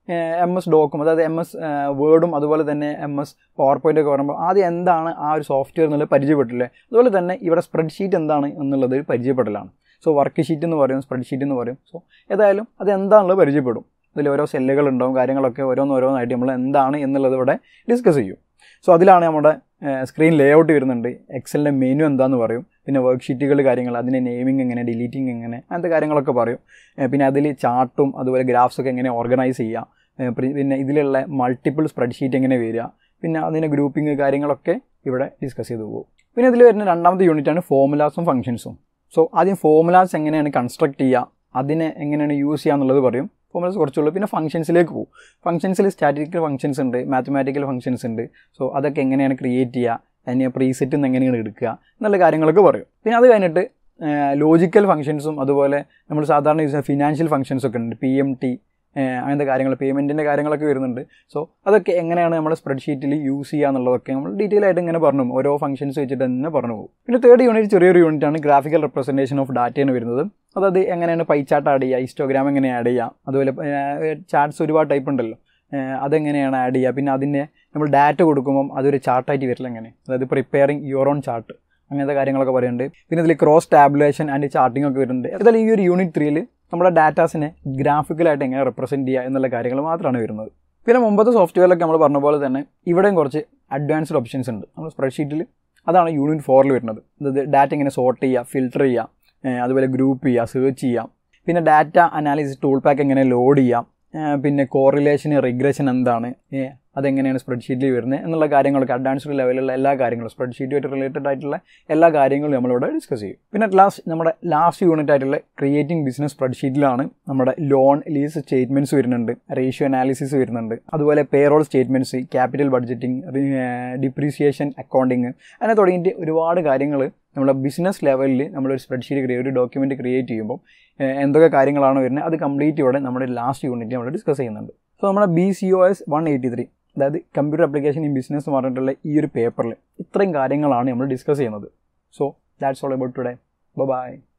എം എസ് ഡോക്കും അതായത് എം എസ് വേർഡും അതുപോലെ തന്നെ എം എസ് പവർ പോയിൻ്റ് ഒക്കെ പറയുമ്പോൾ ആദ്യം എന്താണ് ആ ഒരു സോഫ്റ്റ്വെയർ എന്നുള്ളത് പരിചയപ്പെട്ടില്ലേ അതുപോലെ തന്നെ ഇവിടെ സ്പ്രെഡ് ഷീറ്റ് എന്താണ് എന്നുള്ളത് പരിചയപ്പെടലാണ് സോ വർക്ക് ഷീറ്റ് എന്ന് പറയും സ്പ്രെഡ് ഷീറ്റ് എന്ന് പറയും സോ ഏതായാലും അത് എന്താണെന്നുള്ളത് പരിചയപ്പെടും അതിൽ ഓരോ സെല്ലുകൾ ഉണ്ടാവും കാര്യങ്ങളൊക്കെ ഓരോന്നോരോന്നായിട്ട് നമ്മൾ എന്താണ് എന്നുള്ളത് ഇവിടെ ഡിസ്കസ് ചെയ്യും സോ അതിലാണ് നമ്മുടെ സ്ക്രീൻ ലേ ഔട്ട് വരുന്നുണ്ട് എക്സലിൻ്റെ മെനു എന്താണെന്ന് പറയും പിന്നെ വർക്ക് ഷീറ്റുകൾ കാര്യങ്ങൾ അതിൻ്റെ നെയിമിംഗ് എങ്ങനെ ഡിലീറ്റിംഗ് എങ്ങനെ അങ്ങനത്തെ കാര്യങ്ങളൊക്കെ പറയും ഏഹ് പിന്നെ അതിൽ ചാർട്ടും അതുപോലെ ഗ്രാഫ്സ് ഒക്കെ എങ്ങനെ ഓർഗനൈസ് ചെയ്യുക ഏഹ് പ്രി- പിന്നെ ഇതിലുള്ള മൾട്ടിപ്പിൾ സ്പ്രെഡ് ഷീറ്റ് എങ്ങനെ വരിക പിന്നെ അതിൻ്റെ ഗ്രൂപ്പിംഗ് കാര്യങ്ങളൊക്കെ ഇവിടെ ഡിസ്കസ് ചെയ്തു പോകും പിന്നെ ഇതിൽ വരുന്ന രണ്ടാമത്തെ യൂണിറ്റാണ് ഫോമുലാസും ഫംഗ്ഷൻസും സോ ആദ്യം ഫോമുലാസ് എങ്ങനെയാണ് കൺസ്ട്രക്ട് ചെയ്യുക അതിനെ എങ്ങനെയാണ് യൂസ് ചെയ്യുക എന്നുള്ളത് പറയും ഫോമുലാസ് കുറച്ചുള്ളൂ പിന്നെ ഫംഗ്ഷൻസിലേക്ക് പോകും ഫംഗ്ഷൻസിൽ സ്റ്റാറ്റിക്കൽ ഫംഗ്ഷൻസ് ഉണ്ട് മാത്തമാറ്റിക്കൽ ഫംഗ്ഷൻസ് ഉണ്ട് സോ അതൊക്കെ എങ്ങനെയാണ് ക്രിയേറ്റ് ചെയ്യുക അതിനെ പ്രീസെറ്റിൽ നിന്ന് എങ്ങനെയാണ് എടുക്കുക എന്നുള്ള കാര്യങ്ങളൊക്കെ പറയും പിന്നെ അത് കഴിഞ്ഞിട്ട് ലോജിക്കൽ ഫംഗ്ഷൻസും അതുപോലെ നമ്മൾ സാധാരണ യൂസ് ചെയ്യുന്ന ഫിനാൻഷ്യൽ ഫംഗ്ഷൻസ് ഒക്കെ ഉണ്ട് പി എം ടി അങ്ങനത്തെ കാര്യങ്ങൾ പേയ്മെൻറ്റിൻ്റെ കാര്യങ്ങളൊക്കെ വരുന്നുണ്ട് സോ അതൊക്കെ എങ്ങനെയാണ് നമ്മുടെ സ്പ്രെഡ് ഷീറ്റിൽ യൂസ് ചെയ്യുക എന്നുള്ളതൊക്കെ നമ്മൾ ഡീറ്റെയിൽ ആയിട്ട് ഇങ്ങനെ പറഞ്ഞു പോകും. ഓരോ ഫംഗ്ഷൻസ് വെച്ചിട്ട് തന്നെ പറഞ്ഞു പോകും പിന്നെ തേർഡ് യൂണിറ്റ് ചെറിയൊരു യൂണിറ്റ് ആണ് ഗ്രാഫിക്കൽ റെപ്രസെൻറ്റേഷൻ ഓഫ് ഡാറ്റയാണ് വരുന്നത് അതായത് എങ്ങനെയാണ് പൈ ചാർട്ട് ആഡ് ചെയ്യുക ഹിസ്റ്റോഗ്രാം എങ്ങനെ ആഡ് ചെയ്യുക അതുപോലെ ചാർട്ട്സ് ഒരുപാട് ടൈപ്പ് ഉണ്ടല്ലോ ഏഹ് അതെങ്ങനെയാണ് ആഡ് ചെയ്യുക പിന്നെ അതിനെ നമ്മൾ ഡാറ്റ കൊടുക്കുമ്പം അതൊരു ചാർട്ടായിട്ട് വരില്ല എങ്ങനെ അതായത് പ്രിപ്പയറിങ് യുവർ ഓൺ ചാർട്ട് അങ്ങനത്തെ കാര്യങ്ങളൊക്കെ പറയുന്നുണ്ട് പിന്നെ ഇതിൽ ക്രോസ് ടാബുലേഷൻ ആൻഡ് ചാർട്ടിംഗ് ഒക്കെ വരുന്നുണ്ട് ഏതായാലും ഈ ഒരു യൂണിറ്റ് ത്രീയിൽ നമ്മുടെ ഡാറ്റാസിനെ ഗ്രാഫിക്കലായിട്ട് എങ്ങനെ റെപ്രസെൻറ്റ് ചെയ്യുക എന്നുള്ള കാര്യങ്ങൾ മാത്രമാണ് വരുന്നത് പിന്നെ മുമ്പത്തെ സോഫ്റ്റ്വെയറിലൊക്കെ നമ്മൾ പറഞ്ഞ പോലെ തന്നെ ഇവിടെയും കുറച്ച് അഡ്വാൻസ്ഡ് ഓപ്ഷൻസ് ഉണ്ട് നമ്മൾ സ്പ്രെഡ്ഷീറ്റിൽ അതാണ് യൂണിറ്റ് ഫോറിൽ വരുന്നത് അതായത് ഡാറ്റ ഇങ്ങനെ സോർട്ട് ചെയ്യുക ഫിൽട്ടർ ചെയ്യുക ഏഹ് അതുപോലെ ഗ്രൂപ്പ് ചെയ്യുക സെർച്ച് ചെയ്യാം പിന്നെ ഡാറ്റ അനാലിസിസ് ടൂൾ പാക്ക് എങ്ങനെ ലോഡ് ചെയ്യാം ഏഹ് പിന്നെ കോറിലേഷൻ റിഗ്രഷൻ എന്താണ് ഏഹ് അതെങ്ങനെയാണ് സ്പ്രെഡ്ഷീറ്റിൽ വരുന്നത് എന്നുള്ള കാര്യങ്ങളൊക്കെ അഡ്വാൻസ്ഡ് ലെവലിലുള്ള എല്ലാ കാര്യങ്ങളും സ്പ്രെഡ്ഷീറ്റുമായിട്ട് റിലേറ്റഡ് ആയിട്ടുള്ള എല്ലാ കാര്യങ്ങളും നമ്മളിവിടെ ഡിസ്കസ് ചെയ്യും പിന്നെ അറ്റ് ലാസ്റ്റ് നമ്മുടെ ലാസ്റ്റ് യൂണിറ്റ് ആയിട്ടുള്ള ക്രിയേറ്റിംഗ് ബിസിനസ് സ്പ്രെഡ്ഷീറ്റിലാണ് നമ്മുടെ ലോൺ ലീസ് സ്റ്റേറ്റ്മെൻറ്റ്സ് വരുന്നുണ്ട് റേഷ്യോ അനാലിസിസ് വരുന്നുണ്ട് അതുപോലെ payroll statements capital budgeting depreciation accounting അങ്ങനെ തുടങ്ങിയിട്ട് ഒരുപാട് കാര്യങ്ങൾ നമ്മുടെ ബിസിനസ് ലെവലിൽ നമ്മളൊരു സ്പ്രെഡ്ഷീറ്റ് ക്രിയേറ്റ് ഒരു ഡോക്യുമെൻറ്റ് ക്രിയേറ്റ് ചെയ്യുമ്പോൾ ഏഹ് എന്തൊക്കെ കാര്യങ്ങളാണ് വരുന്നത് അത് കംപ്ലീറ്റ് ഇവിടെ നമ്മുടെ ലാസ്റ്റ് യൂണിറ്റ് നമ്മൾ ഡിസ്കസ് ചെയ്യുന്നുണ്ട് സോ നമ്മുടെ B C O S one eighty three അതായത് കമ്പ്യൂട്ടർ ആപ്ലിക്കേഷൻ ഇൻ ബിസിനസ് എന്ന് പറഞ്ഞിട്ടുള്ള ഈ ഒരു പേപ്പറിൽ ഇത്രയും കാര്യങ്ങളാണ് നമ്മൾ ഡിസ്കസ് ചെയ്യുന്നത് so that's all about today by